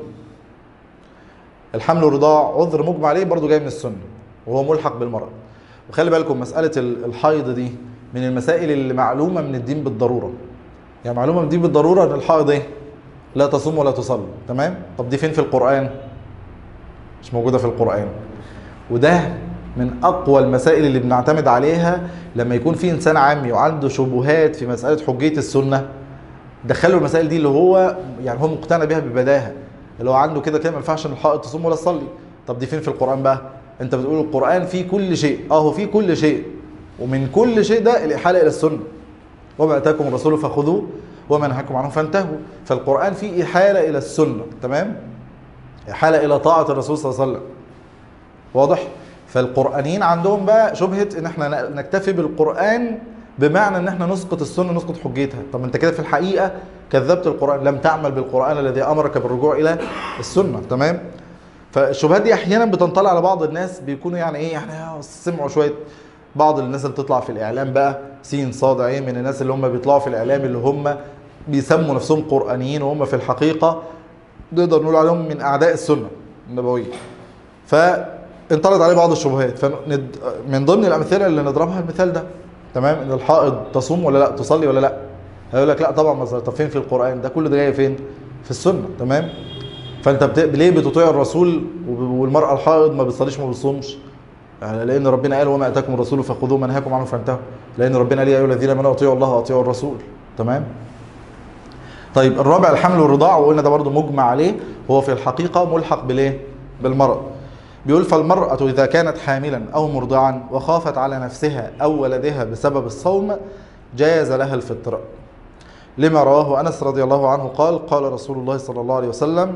الحمل والرضاع عذر مجمع عليه برضو جاي من السنه وهو ملحق بالمرض وخلي بالكم مساله الحيض دي من المسائل اللي معلومه من الدين بالضروره يعني معلومه من الدين بالضروره ان الحائض ايه لا تصوم ولا تصلي تمام طب دي فين في القران مش موجوده في القران وده من اقوى المسائل اللي بنعتمد عليها لما يكون في انسان عامي وعنده شبهات في مساله حجيه السنه دخلوا المسائل دي اللي هو يعني هو مقتنع بيها ببداهه اللي هو عنده كده كده ما ينفعش ان الحائط تصوم ولا تصلي طب دي فين في القران بقى انت بتقول القران فيه كل شيء اه هو فيه كل شيء ومن كل شيء ده الاحاله الى السنه وما اتاكم الرسول فخذوه وما نهاكم عنه فانتهوا فالقران فيه احاله الى السنه تمام إحالة إلى طاعة الرسول صلى الله عليه وسلم واضح؟ فالقرآنيين عندهم بقى شبهة إن إحنا نكتفي بالقرآن بمعنى إن إحنا نسقط السنة نسقط حجيتها، طب أنت كده في الحقيقة كذبت القرآن، لم تعمل بالقرآن الذي أمرك بالرجوع إلى السنة، تمام؟ فالشبهات دي أحيانا بتنطلع على بعض الناس بيكونوا يعني إيه يعني سمعوا شوية بعض الناس اللي بتطلع في الإعلام بقى سين صاد عين من الناس اللي هم بيطلعوا في الإعلام اللي هم بيسموا نفسهم قرآنيين وهم في الحقيقة نقدر نقول عليهم من اعداء السنه النبويه انطلت عليه بعض الشبهات فند من ضمن الامثله اللي نضربها المثال ده تمام ان الحائض تصوم ولا لا تصلي ولا لا هيقول لك لا طبعا ما طب فين في القران ده كله ده جاي فين في السنه تمام فانت بت... ليه بتطيع الرسول وب- والمراه الحائض ما بتصليش ما بتصومش يعني لان ربنا قال وما اتاكم الرسول فخذوه ما نهاكم عنه فانتهوا لان ربنا قال يا ايها الذين امنوا اطيعوا الله واطيعوا الرسول تمام طيب الرابع الحمل والرضاع وقلنا ده برضو مجمع عليه هو في الحقيقه ملحق بالايه بالمرض بيقول فالمرأة إذا كانت حاملا أو مرضعا وخافت على نفسها أو ولدها بسبب الصوم جاز لها الفطر لما رواه أنس رضي الله عنه قال قال رسول الله صلى الله عليه وسلم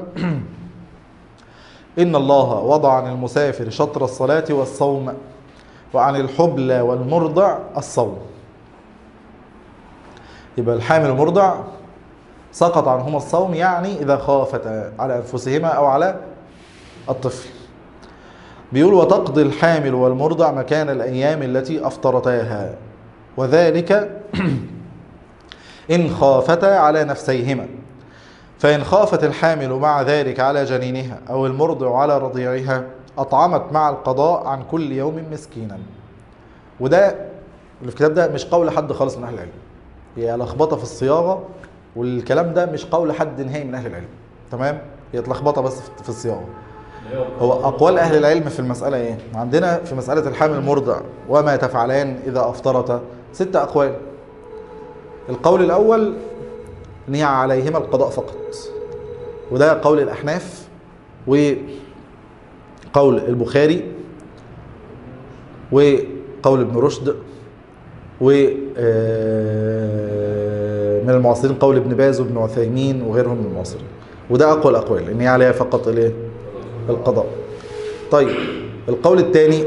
إن الله وضع عن المسافر شطر الصلاة والصوم وعن الحبلى والمرضع الصوم يبقى الحامل والمرضع سقط عنهما الصوم يعني إذا خافتا على أنفسهما أو على الطفل بيقول وتقضي الحامل والمرضع مكان الأيام التي أفطرتاها وذلك إن خافتا على نفسيهما فإن خافت الحامل مع ذلك على جنينها أو المرضع على رضيعها أطعمت مع القضاء عن كل يوم مسكينا وده اللي في الكتاب ده مش قول حد خالص من أهل العلم هي لخبطة في الصياغة والكلام ده مش قول حد نهائي من أهل العلم تمام هي اتلخبطة بس في- في الصياغة هو أقوال أهل العلم في المسألة إيه؟ عندنا في مسألة الحامل المرضع وما تفعلان إذا أفطرتا ست أقوال القول الأول إن هي عليهما القضاء فقط وده قول الأحناف وقول البخاري وقول ابن رشد و آه، من المعاصرين قول ابن باز وابن عثيمين وغيرهم من المعاصرين وده أقوى الأقوال إن هي عليها فقط الإيه؟ القضاء طيب القول الثاني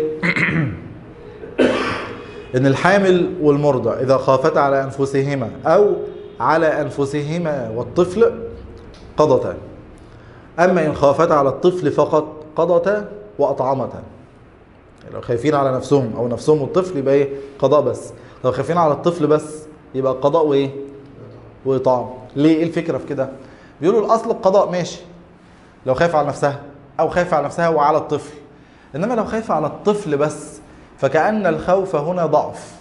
ان الحامل والمرضع اذا خافتا على انفسهما او على انفسهما والطفل قضتا اما ان خافتا على الطفل فقط قضتا واطعمتا لو خايفين على نفسهم او نفسهم والطفل يبقى ايه قضاء بس لو خايفين على الطفل بس يبقى قضاء وايه واطعام ليه ايه الفكره في كده بيقولوا الاصل القضاء ماشي لو خايف على نفسها او خايف على نفسها وعلى الطفل انما لو خايف على الطفل بس فكأن الخوف هنا ضعف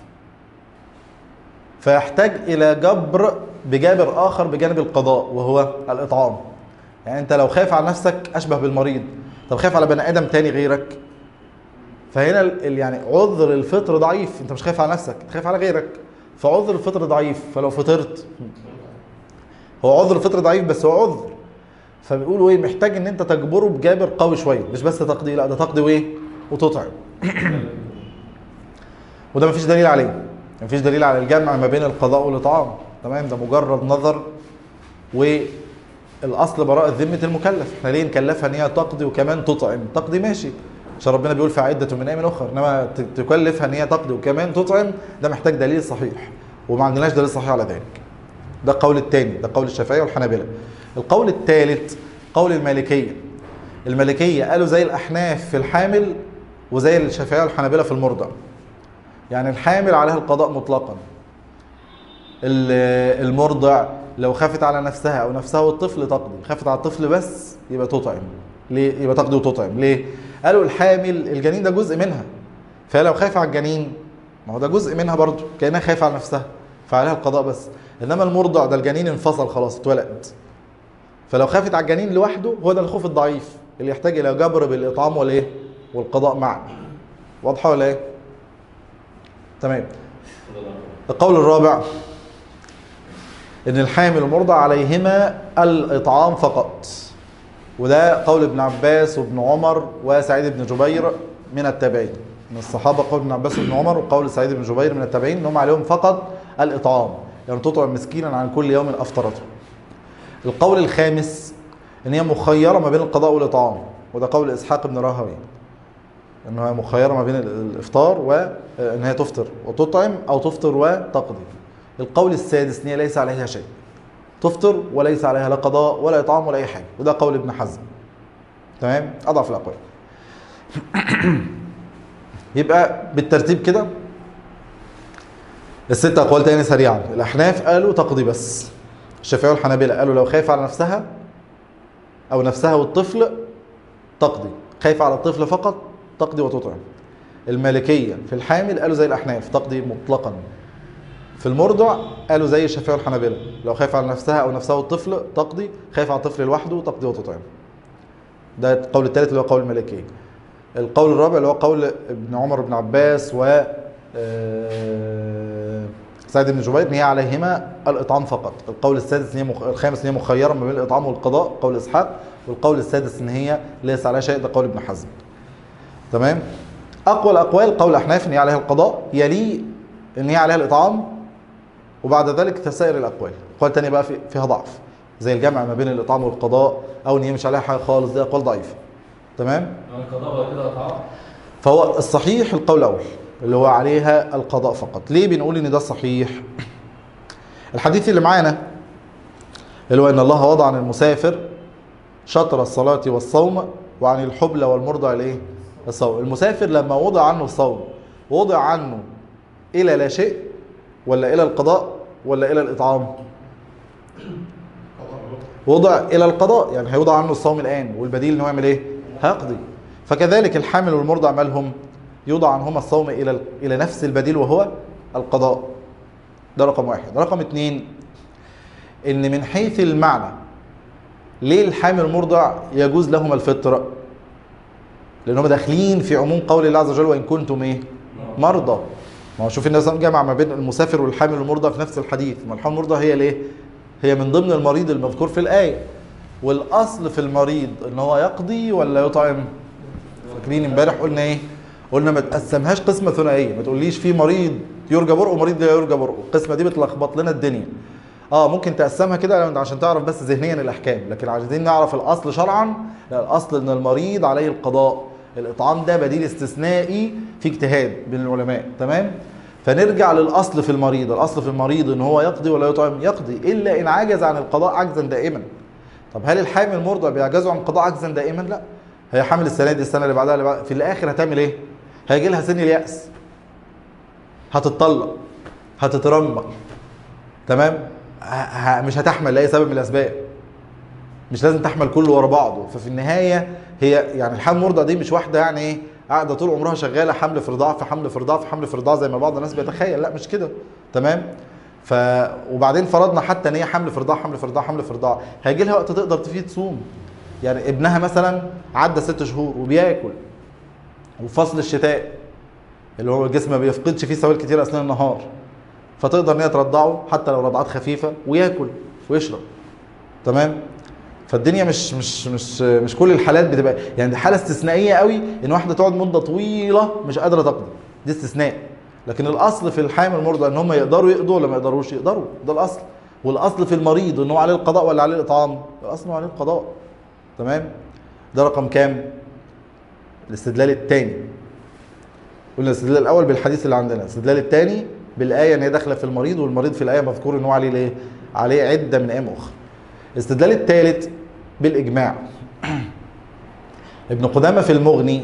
فيحتاج الى جبر بجابر اخر بجانب القضاء وهو الاطعام يعني انت لو خايف على نفسك اشبه بالمريض طب خايف على بني ادم تاني غيرك فهنا ال- ال- يعني عذر الفطر ضعيف انت مش خايف على نفسك انت خايف على غيرك فعذر الفطر ضعيف فلو فطرت هو عذر الفطر ضعيف بس هو عذر فبيقولوا ايه محتاج ان انت تجبره بجابر قوي شويه مش بس تقضي لا ده تقضي وايه وتطعم وده مفيش دليل عليه مفيش دليل على الجمع ما بين القضاء والاطعام تمام ده مجرد نظر والاصل براءة ذمة المكلف احنا ليه نكلفها ان هي تقضي وكمان تطعم تقضي ماشي عشان ربنا بيقول في عدة من ايام اخرى انما ت- تكلفها ان هي تقضي وكمان تطعم ده محتاج دليل صحيح وما عندناش دليل صحيح على ذلك ده القول الثاني ده قول الشافعية والحنابلة القول الثالث قول المالكية المالكية قالوا زي الأحناف في الحامل وزي الشافعية والحنابلة في المرضع يعني الحامل عليها القضاء مطلقا ال- المرضع لو خافت على نفسها او نفسها والطفل تقضي خافت على الطفل بس يبقى تطعم ليه يبقى تقضي وتطعم ليه قالوا الحامل الجنين ده جزء منها فلو خايف على الجنين ما هو ده جزء منها برضه كانها خايفه على نفسها فعليها القضاء بس انما المرضع ده الجنين انفصل خلاص اتولد فلو خافت على الجنين لوحده هو ده الخوف الضعيف اللي يحتاج الى جبر بالاطعام والايه والقضاء معا واضحه ولا ايه تمام القول الرابع ان الحامل والمرضع عليهما الاطعام فقط وده قول ابن عباس وابن عمر وسعيد بن جبير من التابعين من الصحابه قول ابن عباس وابن عمر وقول سعيد بن جبير من التابعين ان هم عليهم فقط الاطعام يعني تطعم مسكينا عن كل يوم افطرته القول الخامس ان هي مخيره ما بين القضاء والاطعام وده قول اسحاق بن راهوي انها مخيره ما بين ال- الافطار وان هي تفطر وتطعم او تفطر وتقضي القول السادس ان هي ليس عليها شيء تفطر وليس عليها لا قضاء ولا اطعام ولا اي حاجه وده قول ابن حزم تمام اضعف الاقوال يبقى بالترتيب كده الست اقوال تاني سريعا الاحناف قالوا تقضي بس الشافعيه والحنابلة قالوا لو خايف على نفسها او نفسها والطفل تقضي خايف على الطفل فقط تقضي وتطعم المالكيه في الحامل قالوا زي الاحناف تقضي مطلقا في المرضع قالوا زي الشافعيه والحنابلة لو خايف على نفسها او نفسها والطفل تقضي خايف على الطفل لوحده تقضي وتطعم ده القول الثالث اللي هو قول المالكيه القول الرابع اللي هو قول ابن عمر بن عباس و آه، سعيد بن جبير ان هي عليهما الاطعام فقط القول السادس ان هي مخ... الخامس ان هي مخيره ما بين الاطعام والقضاء قول اسحاق والقول السادس ان هي ليس عليها شيء ده قول ابن حزم تمام اقوى الاقوال قول احناف ان هي عليها القضاء يلي ان هي عليها الاطعام وبعد ذلك سائر الاقوال اقوال تانية بقى في- فيها ضعف زي الجمع ما بين الاطعام والقضاء او ان هي مش عليها حاجه خالص دي اقوال ضعيفه تمام يعني القضاء ولا كده اطعام فهو الصحيح القول الاول اللي هو عليها القضاء فقط ليه بنقول ان ده الصحيح الحديث اللي معانا اللي هو ان الله وضع عن المسافر شطر الصلاة والصوم وعن الحبلى والمرضع الايه الصوم المسافر لما وضع عنه الصوم وضع عنه الى لا شيء ولا الى القضاء ولا الى الاطعام وضع الى القضاء يعني هيوضع عنه الصوم الان والبديل انه يعمل ايه هيقضي فكذلك الحامل والمرضع مالهم يوضع عنهما الصوم الى الى نفس البديل وهو القضاء ده رقم واحد رقم اتنين ان من حيث المعنى ليه الحامل والمرضع يجوز لهما الفطر لان هم داخلين في عموم قول الله عز وجل وان كنتم ايه مرضى ما هو شوف النبي صلى الله عليه وسلم جمع ما بين المسافر والحامل والمرضع في نفس الحديث ما الحامل والمرضع هي الايه هي من ضمن المريض المذكور في الايه والاصل في المريض ان هو يقضي ولا يطعم فاكرين امبارح قلنا ايه قلنا ما تقسمهاش قسمه ثنائيه ما تقوليش في مريض يرجى برؤه ومريض لا يرجى برؤه القسمه دي بتلخبط لنا الدنيا اه ممكن تقسمها كده لو انت عشان تعرف بس ذهنيا الاحكام لكن عايزين نعرف الاصل شرعا لا الاصل ان المريض عليه القضاء الاطعام ده بديل استثنائي في اجتهاد بين العلماء تمام فنرجع للاصل في المريض الاصل في المريض ان هو يقضي ولا يطعم يقضي الا ان عجز عن القضاء عجزا دائما طب هل الحامل المرضع بيعجزوا عن القضاء عجزا دائما لا هي حامل السنه دي السنه اللي بعدها اللي بعدها في الاخر هتعمل ايه هيجي لها سن الياس هتتطلق هتترمق تمام ه- ه- مش هتحمل لاي سبب من الاسباب مش لازم تحمل كله ورا بعضه ففي النهايه هي يعني الحمل المرضع دي مش واحده يعني ايه قاعده طول عمرها شغاله حمل في رضاعه في حمل في رضاعه في حمل في رضاعه زي ما بعض الناس بيتخيل لا مش كده تمام ف وبعدين فرضنا حتى ان هي حمل في رضاعه حمل في رضاعه حمل في رضاعه هيجي لها وقت تقدر فيه تصوم يعني ابنها مثلا عدى ست شهور وبياكل وفصل الشتاء اللي هو الجسم ما بيفقدش فيه سوائل كتير اثناء النهار فتقدر ان هي ترضعه حتى لو رضعات خفيفه وياكل ويشرب تمام فالدنيا مش مش مش مش كل الحالات بتبقى يعني دي حاله استثنائيه قوي ان واحده تقعد مده طويله مش قادره تقضي دي استثناء لكن الاصل في الحامل المرضى ان هم يقدروا يقضوا ولا ما يقدروش يقدروا ده الاصل والاصل في المريض ان هو عليه القضاء ولا عليه الاطعام الاصل إنه عليه القضاء تمام ده رقم كام الاستدلال الثاني قلنا الاستدلال الاول بالحديث اللي عندنا الاستدلال الثاني بالايه ان هي داخله في المريض والمريض في الايه مذكور ان هو عليه الايه عليه عده من ايام اخرى الاستدلال الثالث بالاجماع ابن قدامه في المغني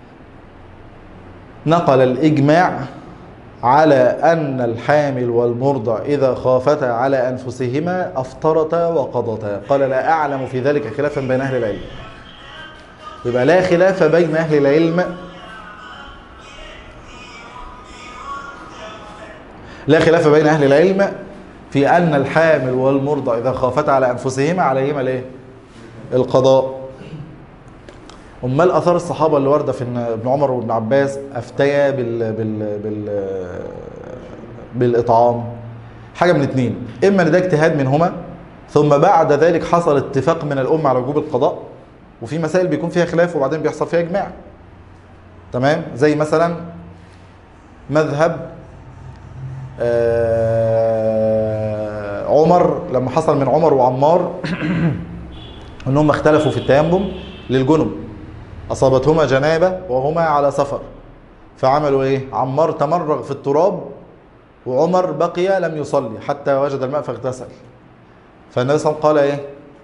نقل الاجماع على ان الحامل والمرضع اذا خافتا على انفسهما افطرتا وقضتا قال لا اعلم في ذلك خلافا بين اهل العلم يبقى لا خلاف بين اهل العلم لا خلاف بين اهل العلم في ان الحامل والمرضع اذا خافتا على انفسهما عليهما الايه القضاء امال اثار الصحابه اللي وارده في ان ابن عمر وابن عباس افتيا بال بال بال بالاطعام حاجه من اتنين اما ان ده اجتهاد منهما ثم بعد ذلك حصل اتفاق من الامه على وجوب القضاء وفي مسائل بيكون فيها خلاف وبعدين بيحصل فيها اجماع تمام زي مثلا مذهب آه، عمر لما حصل من عمر وعمار انهم اختلفوا في التيمم للجنب اصابتهما جنابه وهما على سفر فعملوا ايه عمار تمرغ في التراب وعمر بقي لم يصلي حتى وجد الماء فاغتسل فالنبي صلى الله عليه وسلم قال ايه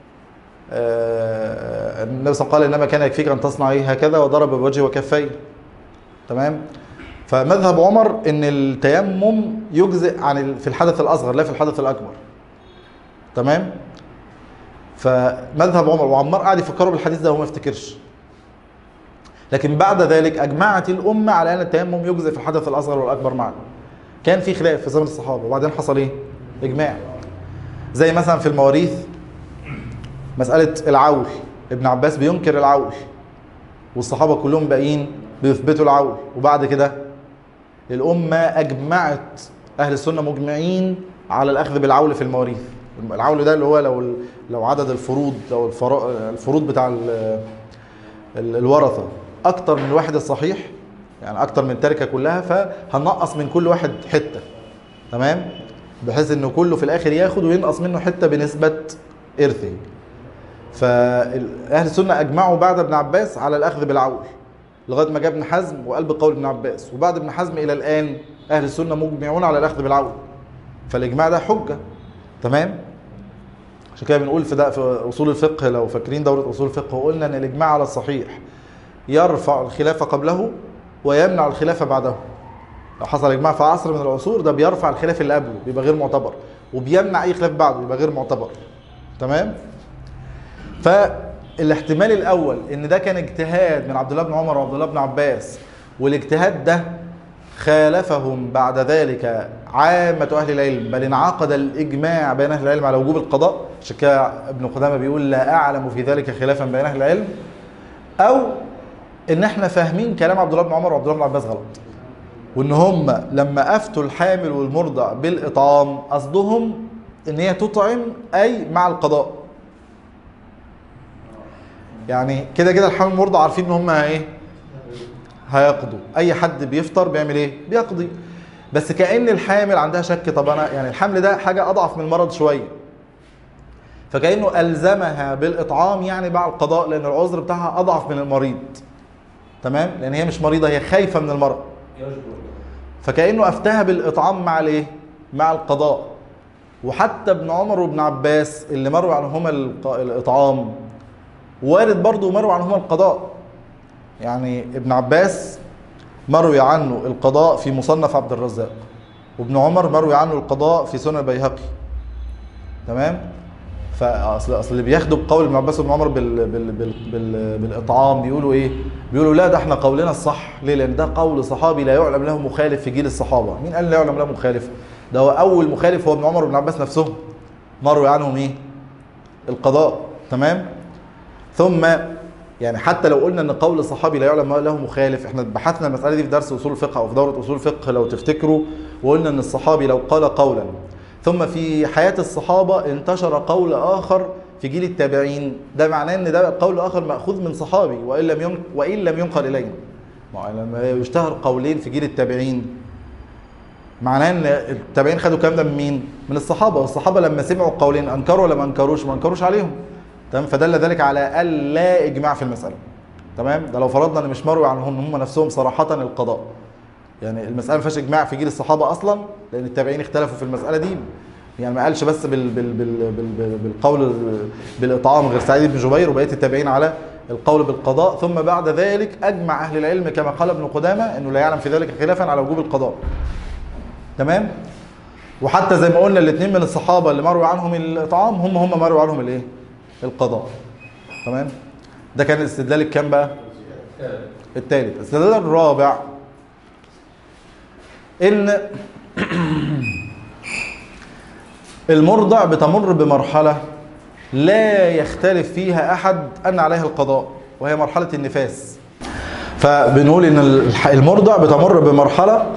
آه، النبي صلى الله عليه وسلم قال انما كان يكفيك ان تصنع ايه هكذا وضرب بوجهه وكفيه تمام فمذهب عمر ان التيمم يجزئ عن ال- في الحدث الاصغر لا في الحدث الاكبر تمام فمذهب عمر وعمار قاعد يفكروا بالحديث ده وهو ما يفتكرش لكن بعد ذلك اجمعت الامه على ان التيمم يجزئ في الحدث الاصغر والاكبر معا كان في خلاف في زمن الصحابه وبعدين حصل ايه اجماع زي مثلا في المواريث مساله العول ابن عباس بينكر العول والصحابه كلهم باقيين بيثبتوا العول وبعد كده الامه اجمعت اهل السنه مجمعين على الاخذ بالعول في المواريث العول ده اللي هو لو لو عدد الفروض لو الفرا- الفروض بتاع ال- ال- الورثه اكتر من الواحد الصحيح يعني اكتر من التركه كلها فهنقص من كل واحد حته تمام بحيث انه كله في الاخر ياخد وينقص منه حته بنسبه ارثه فاهل السنه اجمعوا بعد ابن عباس على الاخذ بالعول لغايه ما جاء ابن حزم وقال بقول ابن عباس وبعد ابن حزم الى الان اهل السنه مجمعون على الاخذ بالعول فالاجماع ده حجه تمام عشان كده بنقول في ده في اصول الفقه لو فاكرين دوره اصول الفقه وقلنا ان الاجماع على الصحيح يرفع الخلاف قبله ويمنع الخلاف بعده لو حصل اجماع في عصر من العصور ده بيرفع الخلاف اللي قبله بيبقى غير معتبر وبيمنع اي خلاف بعده بيبقى غير معتبر تمام فالاحتمال الاول ان ده كان اجتهاد من عبد الله بن عمر وعبد الله بن عباس والاجتهاد ده خالفهم بعد ذلك عامة أهل العلم بل انعقد الإجماع بين أهل العلم على وجوب القضاء عشان كده ابن قدامة بيقول لا أعلم في ذلك خلافا بين أهل العلم أو إن إحنا فاهمين كلام عبد الله بن عمر وعبد الله بن عباس غلط وإن هم لما أفتوا الحامل والمرضع بالإطعام قصدهم إن هي تطعم أي مع القضاء يعني كده كده الحامل والمرضع عارفين إن هم إيه هيقضوا اي حد بيفطر بيعمل ايه بيقضي بس كأن الحامل عندها شك طب انا يعني الحمل ده حاجة اضعف من المرض شوية فكأنه ألزمها بالإطعام يعني مع القضاء لأن العذر بتاعها أضعف من المريض تمام لأن هي مش مريضة هي خايفة من المرض فكأنه أفتاها بالإطعام مع الإيه مع القضاء وحتى ابن عمر وابن عباس اللي مروي عنهما الق- الإطعام وارد برضه مروي عنهما القضاء يعني ابن عباس مروي عنه القضاء في مصنف عبد الرزاق وابن عمر مروي عنه القضاء في سنن البيهقي تمام فاصل اصل اللي بياخدوا بقول ابن عباس وابن عمر بال بال بال بال بالاطعام بيقولوا ايه بيقولوا لا ده احنا قولنا الصح ليه لان ده قول صحابي لا يعلم له مخالف في جيل الصحابه مين قال لا يعلم له مخالف ده هو اول مخالف هو ابن عمر وابن عباس نفسهم مروي عنهم ايه القضاء تمام ثم يعني حتى لو قلنا ان قول صحابي لا يعلم له مخالف احنا بحثنا المساله دي في درس اصول الفقه او في دوره اصول الفقه لو تفتكروا وقلنا ان الصحابي لو قال قولا ثم في حياه الصحابه انتشر قول اخر في جيل التابعين ده معناه ان ده قول اخر ماخوذ من صحابي وان لم ين... وان لم ينقل الينا ما هو لما يشتهر قولين في جيل التابعين معناه ان التابعين خدوا الكلام ده من مين؟ من الصحابه والصحابه لما سمعوا القولين انكروا ولا ما انكروش؟ ما انكروش عليهم تمام فدل ذلك على الا اجماع في المساله تمام ده لو فرضنا ان مش مروي عنهم هم نفسهم صراحه القضاء يعني المساله ما فيهاش اجماع في جيل الصحابه اصلا لان التابعين اختلفوا في المساله دي يعني ما قالش بس بال بال بال بال بال بالقول بالاطعام غير سعيد بن جبير وبقيه التابعين على القول بالقضاء ثم بعد ذلك اجمع اهل العلم كما قال ابن قدامه انه لا يعلم في ذلك خلافا على وجوب القضاء تمام وحتى زي ما قلنا الاثنين من الصحابه اللي مروي عنهم الاطعام هم هم مروي عنهم الايه القضاء تمام ده كان الاستدلال الكام بقى الثالث الاستدلال الرابع ان المرضع بتمر بمرحله لا يختلف فيها احد ان عليها القضاء وهي مرحله النفاس فبنقول ان الح- المرضع بتمر بمرحله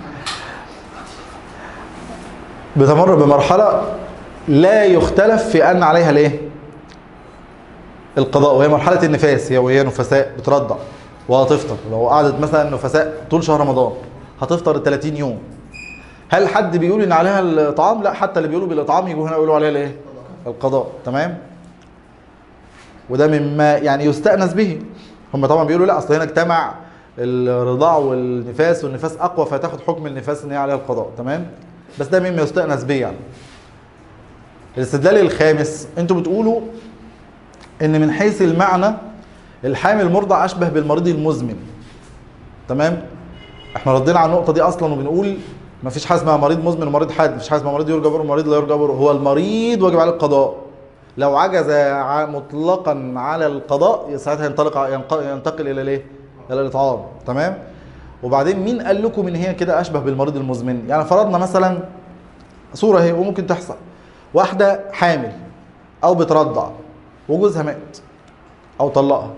بتمر بمرحله لا يختلف في ان عليها الايه القضاء وهي مرحله النفاس هي وهي نفساء بترضع وهتفطر لو قعدت مثلا نفساء طول شهر رمضان هتفطر ال 30 يوم هل حد بيقول ان عليها الاطعام لا حتى اللي بيقولوا بالاطعام يجوا هنا يقولوا عليها الايه القضاء تمام وده مما يعني يستأنس به هم طبعا بيقولوا لا اصل هنا اجتمع الرضاع والنفاس والنفاس اقوى فتاخد حكم النفاس ان هي عليها القضاء تمام بس ده مما يستأنس به يعني الاستدلال الخامس انتوا بتقولوا ان من حيث المعنى الحامل المرضع اشبه بالمريض المزمن تمام احنا ردينا على النقطه دي اصلا وبنقول ما فيش حاجه اسمها مريض مزمن ومريض حاد مفيش حاجه اسمها مريض يرجى بره ومريض لا يرجى بره هو المريض واجب عليه القضاء لو عجز ع- مطلقا على القضاء ساعتها ينطلق ع- ينق- ينتقل الى الايه الاطعام تمام وبعدين مين قال لكم ان هي كده اشبه بالمريض المزمن يعني فرضنا مثلا صوره اهي وممكن تحصل واحده حامل او بترضع وجوزها مات او طلقها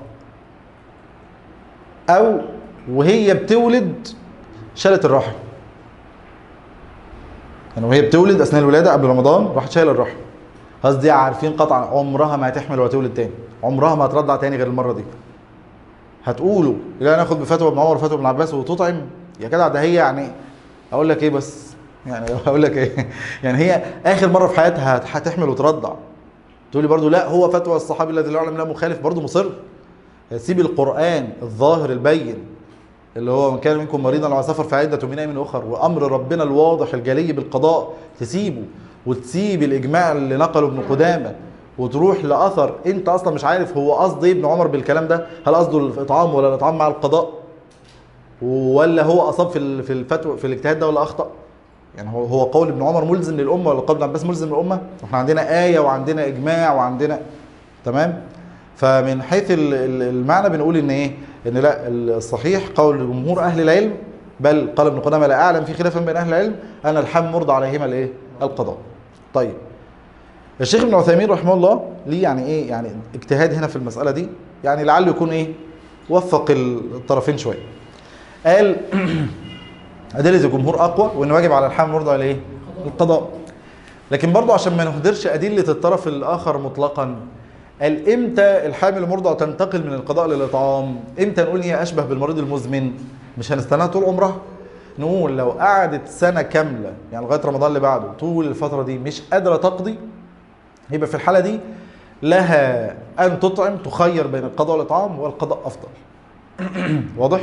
او وهي بتولد شالت الرحم يعني وهي بتولد اثناء الولاده قبل رمضان راحت شايله الرحم قصدي عارفين قطعا عمرها ما هتحمل ولا تولد تاني عمرها ما هترضع تاني غير المره دي هتقولوا لا ناخد بفتوى ابن عمر وفتوى ابن عباس وتطعم يا جدع ده هي يعني اقول لك ايه بس يعني اقول لك ايه يعني هي اخر مره في حياتها هت- هتحمل وترضع تقول لي برضو لا هو فتوى الصحابي الذي لا يعلم لا مخالف برضو مصر سيب القران الظاهر البين اللي هو من كان منكم مريضا او سفر فعدة من ايام اخر وامر ربنا الواضح الجلي بالقضاء تسيبه وتسيب الاجماع اللي نقله ابن قدامه وتروح لاثر انت اصلا مش عارف هو قصد ايه ابن عمر بالكلام ده هل قصده الاطعام ولا الاطعام مع القضاء ولا هو اصاب في ال- في الفتوى في الاجتهاد ده ولا اخطا يعني هو هو قول ابن عمر ملزم للامه ولا قول ابن عباس ملزم للامه احنا عندنا ايه وعندنا اجماع وعندنا تمام فمن حيث ال- ال- المعنى بنقول ان ايه ان لا الصحيح قول جمهور اهل العلم بل قال ابن قدامه لا اعلم في خلاف بين اهل العلم ان الحم مرضى عليهما الايه القضاء طيب الشيخ ابن عثيمين رحمه الله ليه يعني ايه يعني اجتهاد هنا في المساله دي يعني لعله يكون ايه وفق الطرفين شويه قال أدلة الجمهور أقوى وإن واجب على الحامل مرضى على إيه؟ القضاء. لكن برضه عشان ما نهدرش أدلة الطرف الآخر مطلقا قال إمتى الحامل المرضع تنتقل من القضاء للإطعام؟ إمتى نقول هي أشبه بالمريض المزمن؟ مش هنستناها طول عمرها؟ نقول لو قعدت سنة كاملة يعني لغاية رمضان اللي بعده طول الفترة دي مش قادرة تقضي يبقى في الحالة دي لها أن تطعم تخير بين القضاء والإطعام والقضاء أفضل. واضح؟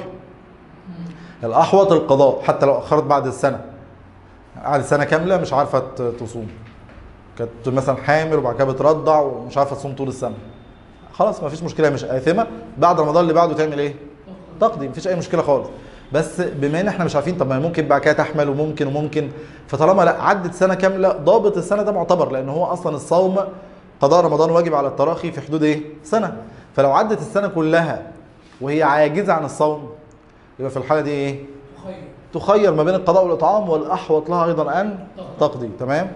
الاحوط القضاء حتى لو اخرت بعد السنه قعدت سنه كامله مش عارفه ت- تصوم كانت مثلا حامل وبعد كده بترضع ومش عارفه تصوم طول السنه خلاص ما فيش مشكله مش آثمه بعد رمضان اللي بعده تعمل ايه تقضي مفيش اي مشكله خالص بس بما ان احنا مش عارفين طب ما ممكن بعد كده تحمل وممكن وممكن فطالما لا عدت سنه كامله ضابط السنه ده معتبر لان هو اصلا الصوم قضاء رمضان واجب على التراخي في حدود ايه سنه فلو عدت السنه كلها وهي عاجزه عن الصوم يبقى في الحاله دي ايه خير تخير ما بين القضاء والاطعام والاحوط لها ايضا ان تقضي تمام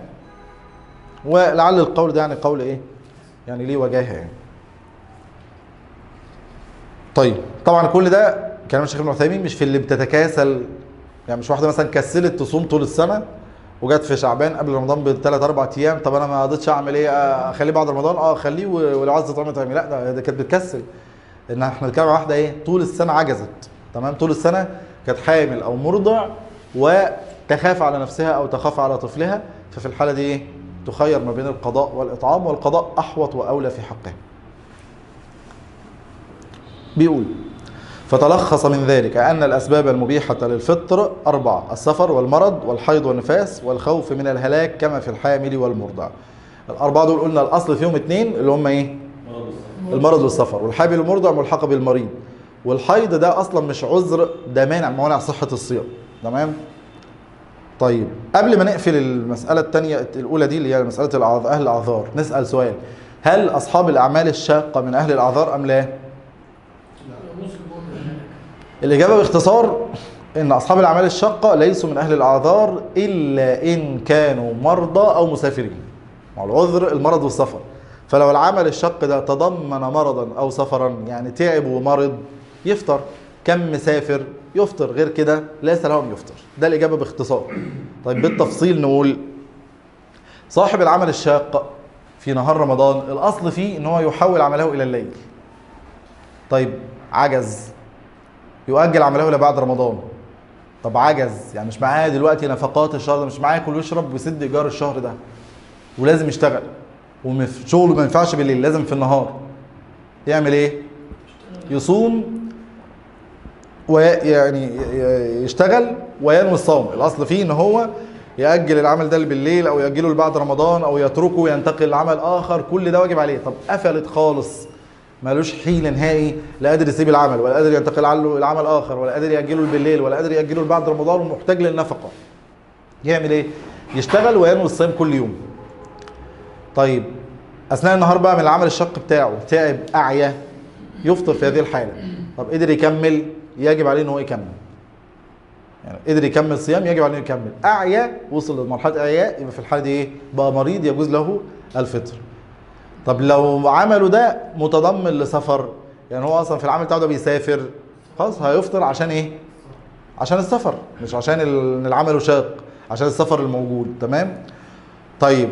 ولعل القول ده يعني قول ايه يعني ليه وجاهه يعني طيب طبعا كل ده كلام الشيخ ابن عثيمين مش في اللي بتتكاسل يعني مش واحده مثلا كسلت تصوم طول السنه وجت في شعبان قبل رمضان بثلاث اربع ايام طب انا ما قضيتش اعمل ايه آه، اخليه بعد رمضان اه خليه و- ولو عايز تطعم تعمل لا ده, ده كانت بتكسل ان احنا بنتكلم عن واحده ايه طول السنه عجزت تمام طول السنه كانت حامل او مرضع وتخاف على نفسها او تخاف على طفلها ففي الحاله دي ايه تخير ما بين القضاء والاطعام والقضاء احوط واولى في حقها بيقول فتلخص من ذلك أن الأسباب المبيحة للفطر أربعة السفر والمرض والحيض والنفاس والخوف من الهلاك كما في الحامل والمرضع الأربعة دول قلنا الأصل فيهم اتنين اللي هم إيه؟ المرض والسفر والحامل والمرضع ملحقة بالمريض والحيض ده أصلا مش عذر ده مانع من موانع صحة الصيام تمام؟ طيب قبل ما نقفل المسألة الثانية الأولى دي اللي هي مسألة الأعذ- أهل الأعذار نسأل سؤال هل أصحاب الأعمال الشاقة من أهل الأعذار أم لا؟ الإجابة باختصار إن أصحاب الأعمال الشاقة ليسوا من أهل الأعذار إلا إن كانوا مرضى أو مسافرين. مع العذر المرض والسفر. فلو العمل الشاق ده تضمن مرضا أو سفرا يعني تعب ومرض يفطر. كم مسافر يفطر غير كده ليس له أن يفطر. ده الإجابة باختصار. طيب بالتفصيل نقول صاحب العمل الشاق في نهار رمضان الأصل فيه إن هو يحول عمله إلى الليل. طيب عجز يؤجل عمله الى بعد رمضان طب عجز يعني مش معاه دلوقتي نفقات الشهر ده مش معاه ياكل ويشرب ويسد ايجار الشهر ده ولازم يشتغل وشغله ما ينفعش بالليل لازم في النهار يعمل ايه يصوم ويعني ي- يشتغل وينوي الصوم الاصل فيه ان هو يأجل العمل ده بالليل او يأجله لبعد رمضان او يتركه وينتقل لعمل اخر كل ده واجب عليه طب قفلت خالص مالوش حيل نهائي لا قادر يسيب العمل ولا قادر ينتقل عنه العمل اخر ولا قادر يأجله بالليل ولا قادر يأجله لبعد رمضان ومحتاج للنفقه يعمل ايه يشتغل وينوي الصيام كل يوم طيب اثناء النهار بقى من العمل الشق بتاعه تعب اعيا يفطر في هذه الحاله طب قدر يكمل يجب عليه ان هو يكمل يعني قدر يكمل صيام يجب عليه انه يكمل اعيا وصل لمرحله اعياء يبقى في الحاله دي ايه بقى مريض يجوز له الفطر طب لو عمله ده متضمن لسفر يعني هو اصلا في العمل بتاعه ده بيسافر خلاص هيفطر عشان ايه عشان السفر مش عشان ال- ان العمل شاق عشان السفر الموجود تمام طيب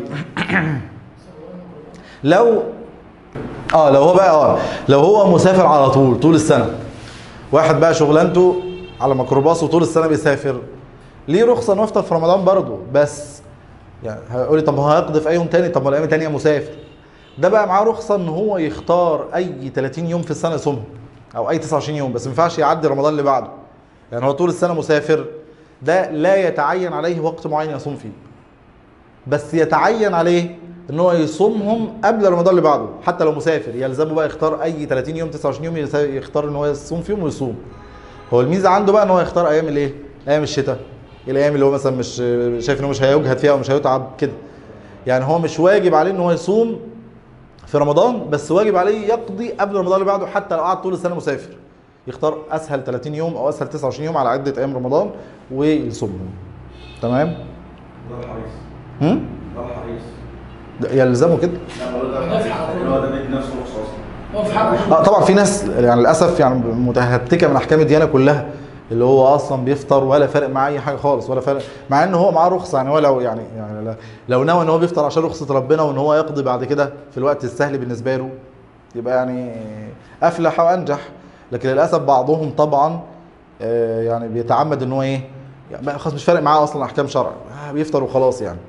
لو اه لو هو بقى اه لو هو مسافر على طول طول السنه واحد بقى شغلانته على ميكروباص وطول السنه بيسافر ليه رخصه انه يفطر في رمضان برضه بس يعني هيقول لي طب هو هيقضي في اي يوم تاني طب ما الايام التانيه مسافر ده بقى معاه رخصه ان هو يختار اي 30 يوم في السنه يصومهم او اي 29 يوم بس ما ينفعش يعدي رمضان اللي بعده يعني هو طول السنه مسافر ده لا يتعين عليه وقت معين يصوم فيه بس يتعين عليه ان هو يصومهم قبل رمضان اللي بعده حتى لو مسافر يلزمه بقى يختار اي 30 يوم 29 يوم يس- يختار ان هو يصوم فيهم ويصوم هو الميزه عنده بقى ان هو يختار ايام الايه ايام الشتاء الايام اللي هو مثلا مش شايف انه مش هيجهد فيها او مش هيتعب كده يعني هو مش واجب عليه ان هو يصوم في رمضان بس واجب عليه يقضي قبل رمضان اللي بعده حتى لو قعد طول السنه مسافر يختار اسهل 30 يوم او اسهل 29 يوم على عده ايام رمضان ويصومهم تمام ده الحريص هم؟ ده الحريص ده يلزمه كده لا بقول ده الحريص اللي هو ده بيدي نفسه رخصه اصلا هو في حقه اه طبعا في ناس يعني للاسف يعني متهتكه من احكام الديانه كلها اللي هو اصلا بيفطر ولا فارق معاه اي حاجه خالص ولا فارق مع ان هو معاه رخصه يعني هو لو يعني يعني لا- لو نوى ان هو بيفطر عشان رخصه ربنا وان هو يقضي بعد كده في الوقت السهل بالنسبه له يبقى يعني افلح وانجح لكن للاسف بعضهم طبعا آه، يعني بيتعمد ان هو ايه يعني بقى خلاص مش فارق معاه اصلا احكام شرع آه، بيفطر وخلاص يعني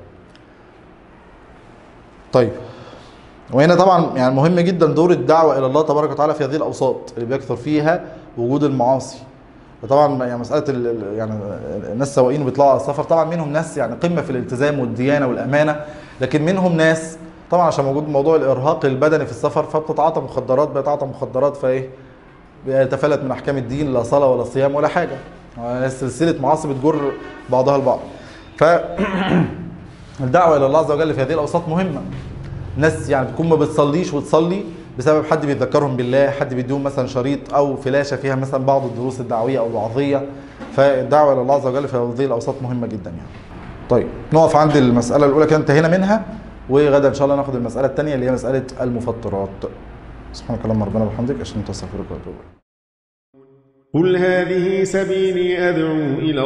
طيب وهنا طبعا يعني مهم جدا دور الدعوه الى الله تبارك وتعالى في هذه الاوساط اللي بيكثر فيها وجود المعاصي وطبعا يعني مساله ال- ال- يعني الناس سواقين وبيطلعوا على السفر طبعا منهم ناس يعني قمه في الالتزام والديانه والامانه لكن منهم ناس طبعا عشان موجود موضوع الارهاق البدني في السفر فبتتعاطى مخدرات بيتعاطى مخدرات فايه بيتفلت من احكام الدين لا صلاه ولا صيام ولا حاجه سلسله معاصي بتجر بعضها البعض ف الدعوه الى الله عز وجل في هذه الاوساط مهمه ناس يعني تكون ما بتصليش وتصلي بسبب حد بيذكرهم بالله حد بيديهم مثلا شريط او فلاشه فيها مثلا بعض الدروس الدعويه او الوعظيه فالدعوه الى الله عز وجل في هذه الاوساط مهمه جدا يعني طيب نقف عند المساله الاولى كده انتهينا منها وغدا ان شاء الله ناخد المساله الثانيه اللي هي مساله المفطرات سبحانك اللهم ربنا وبحمدك اشهد ان لا اله الا انت استغفرك واتوب اليك قل هذه سبيلي أدعو إلى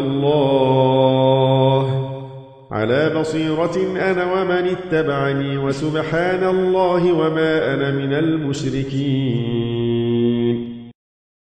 الله على بصيرة أنا ومن اتبعني وسبحان الله وما أنا من المشركين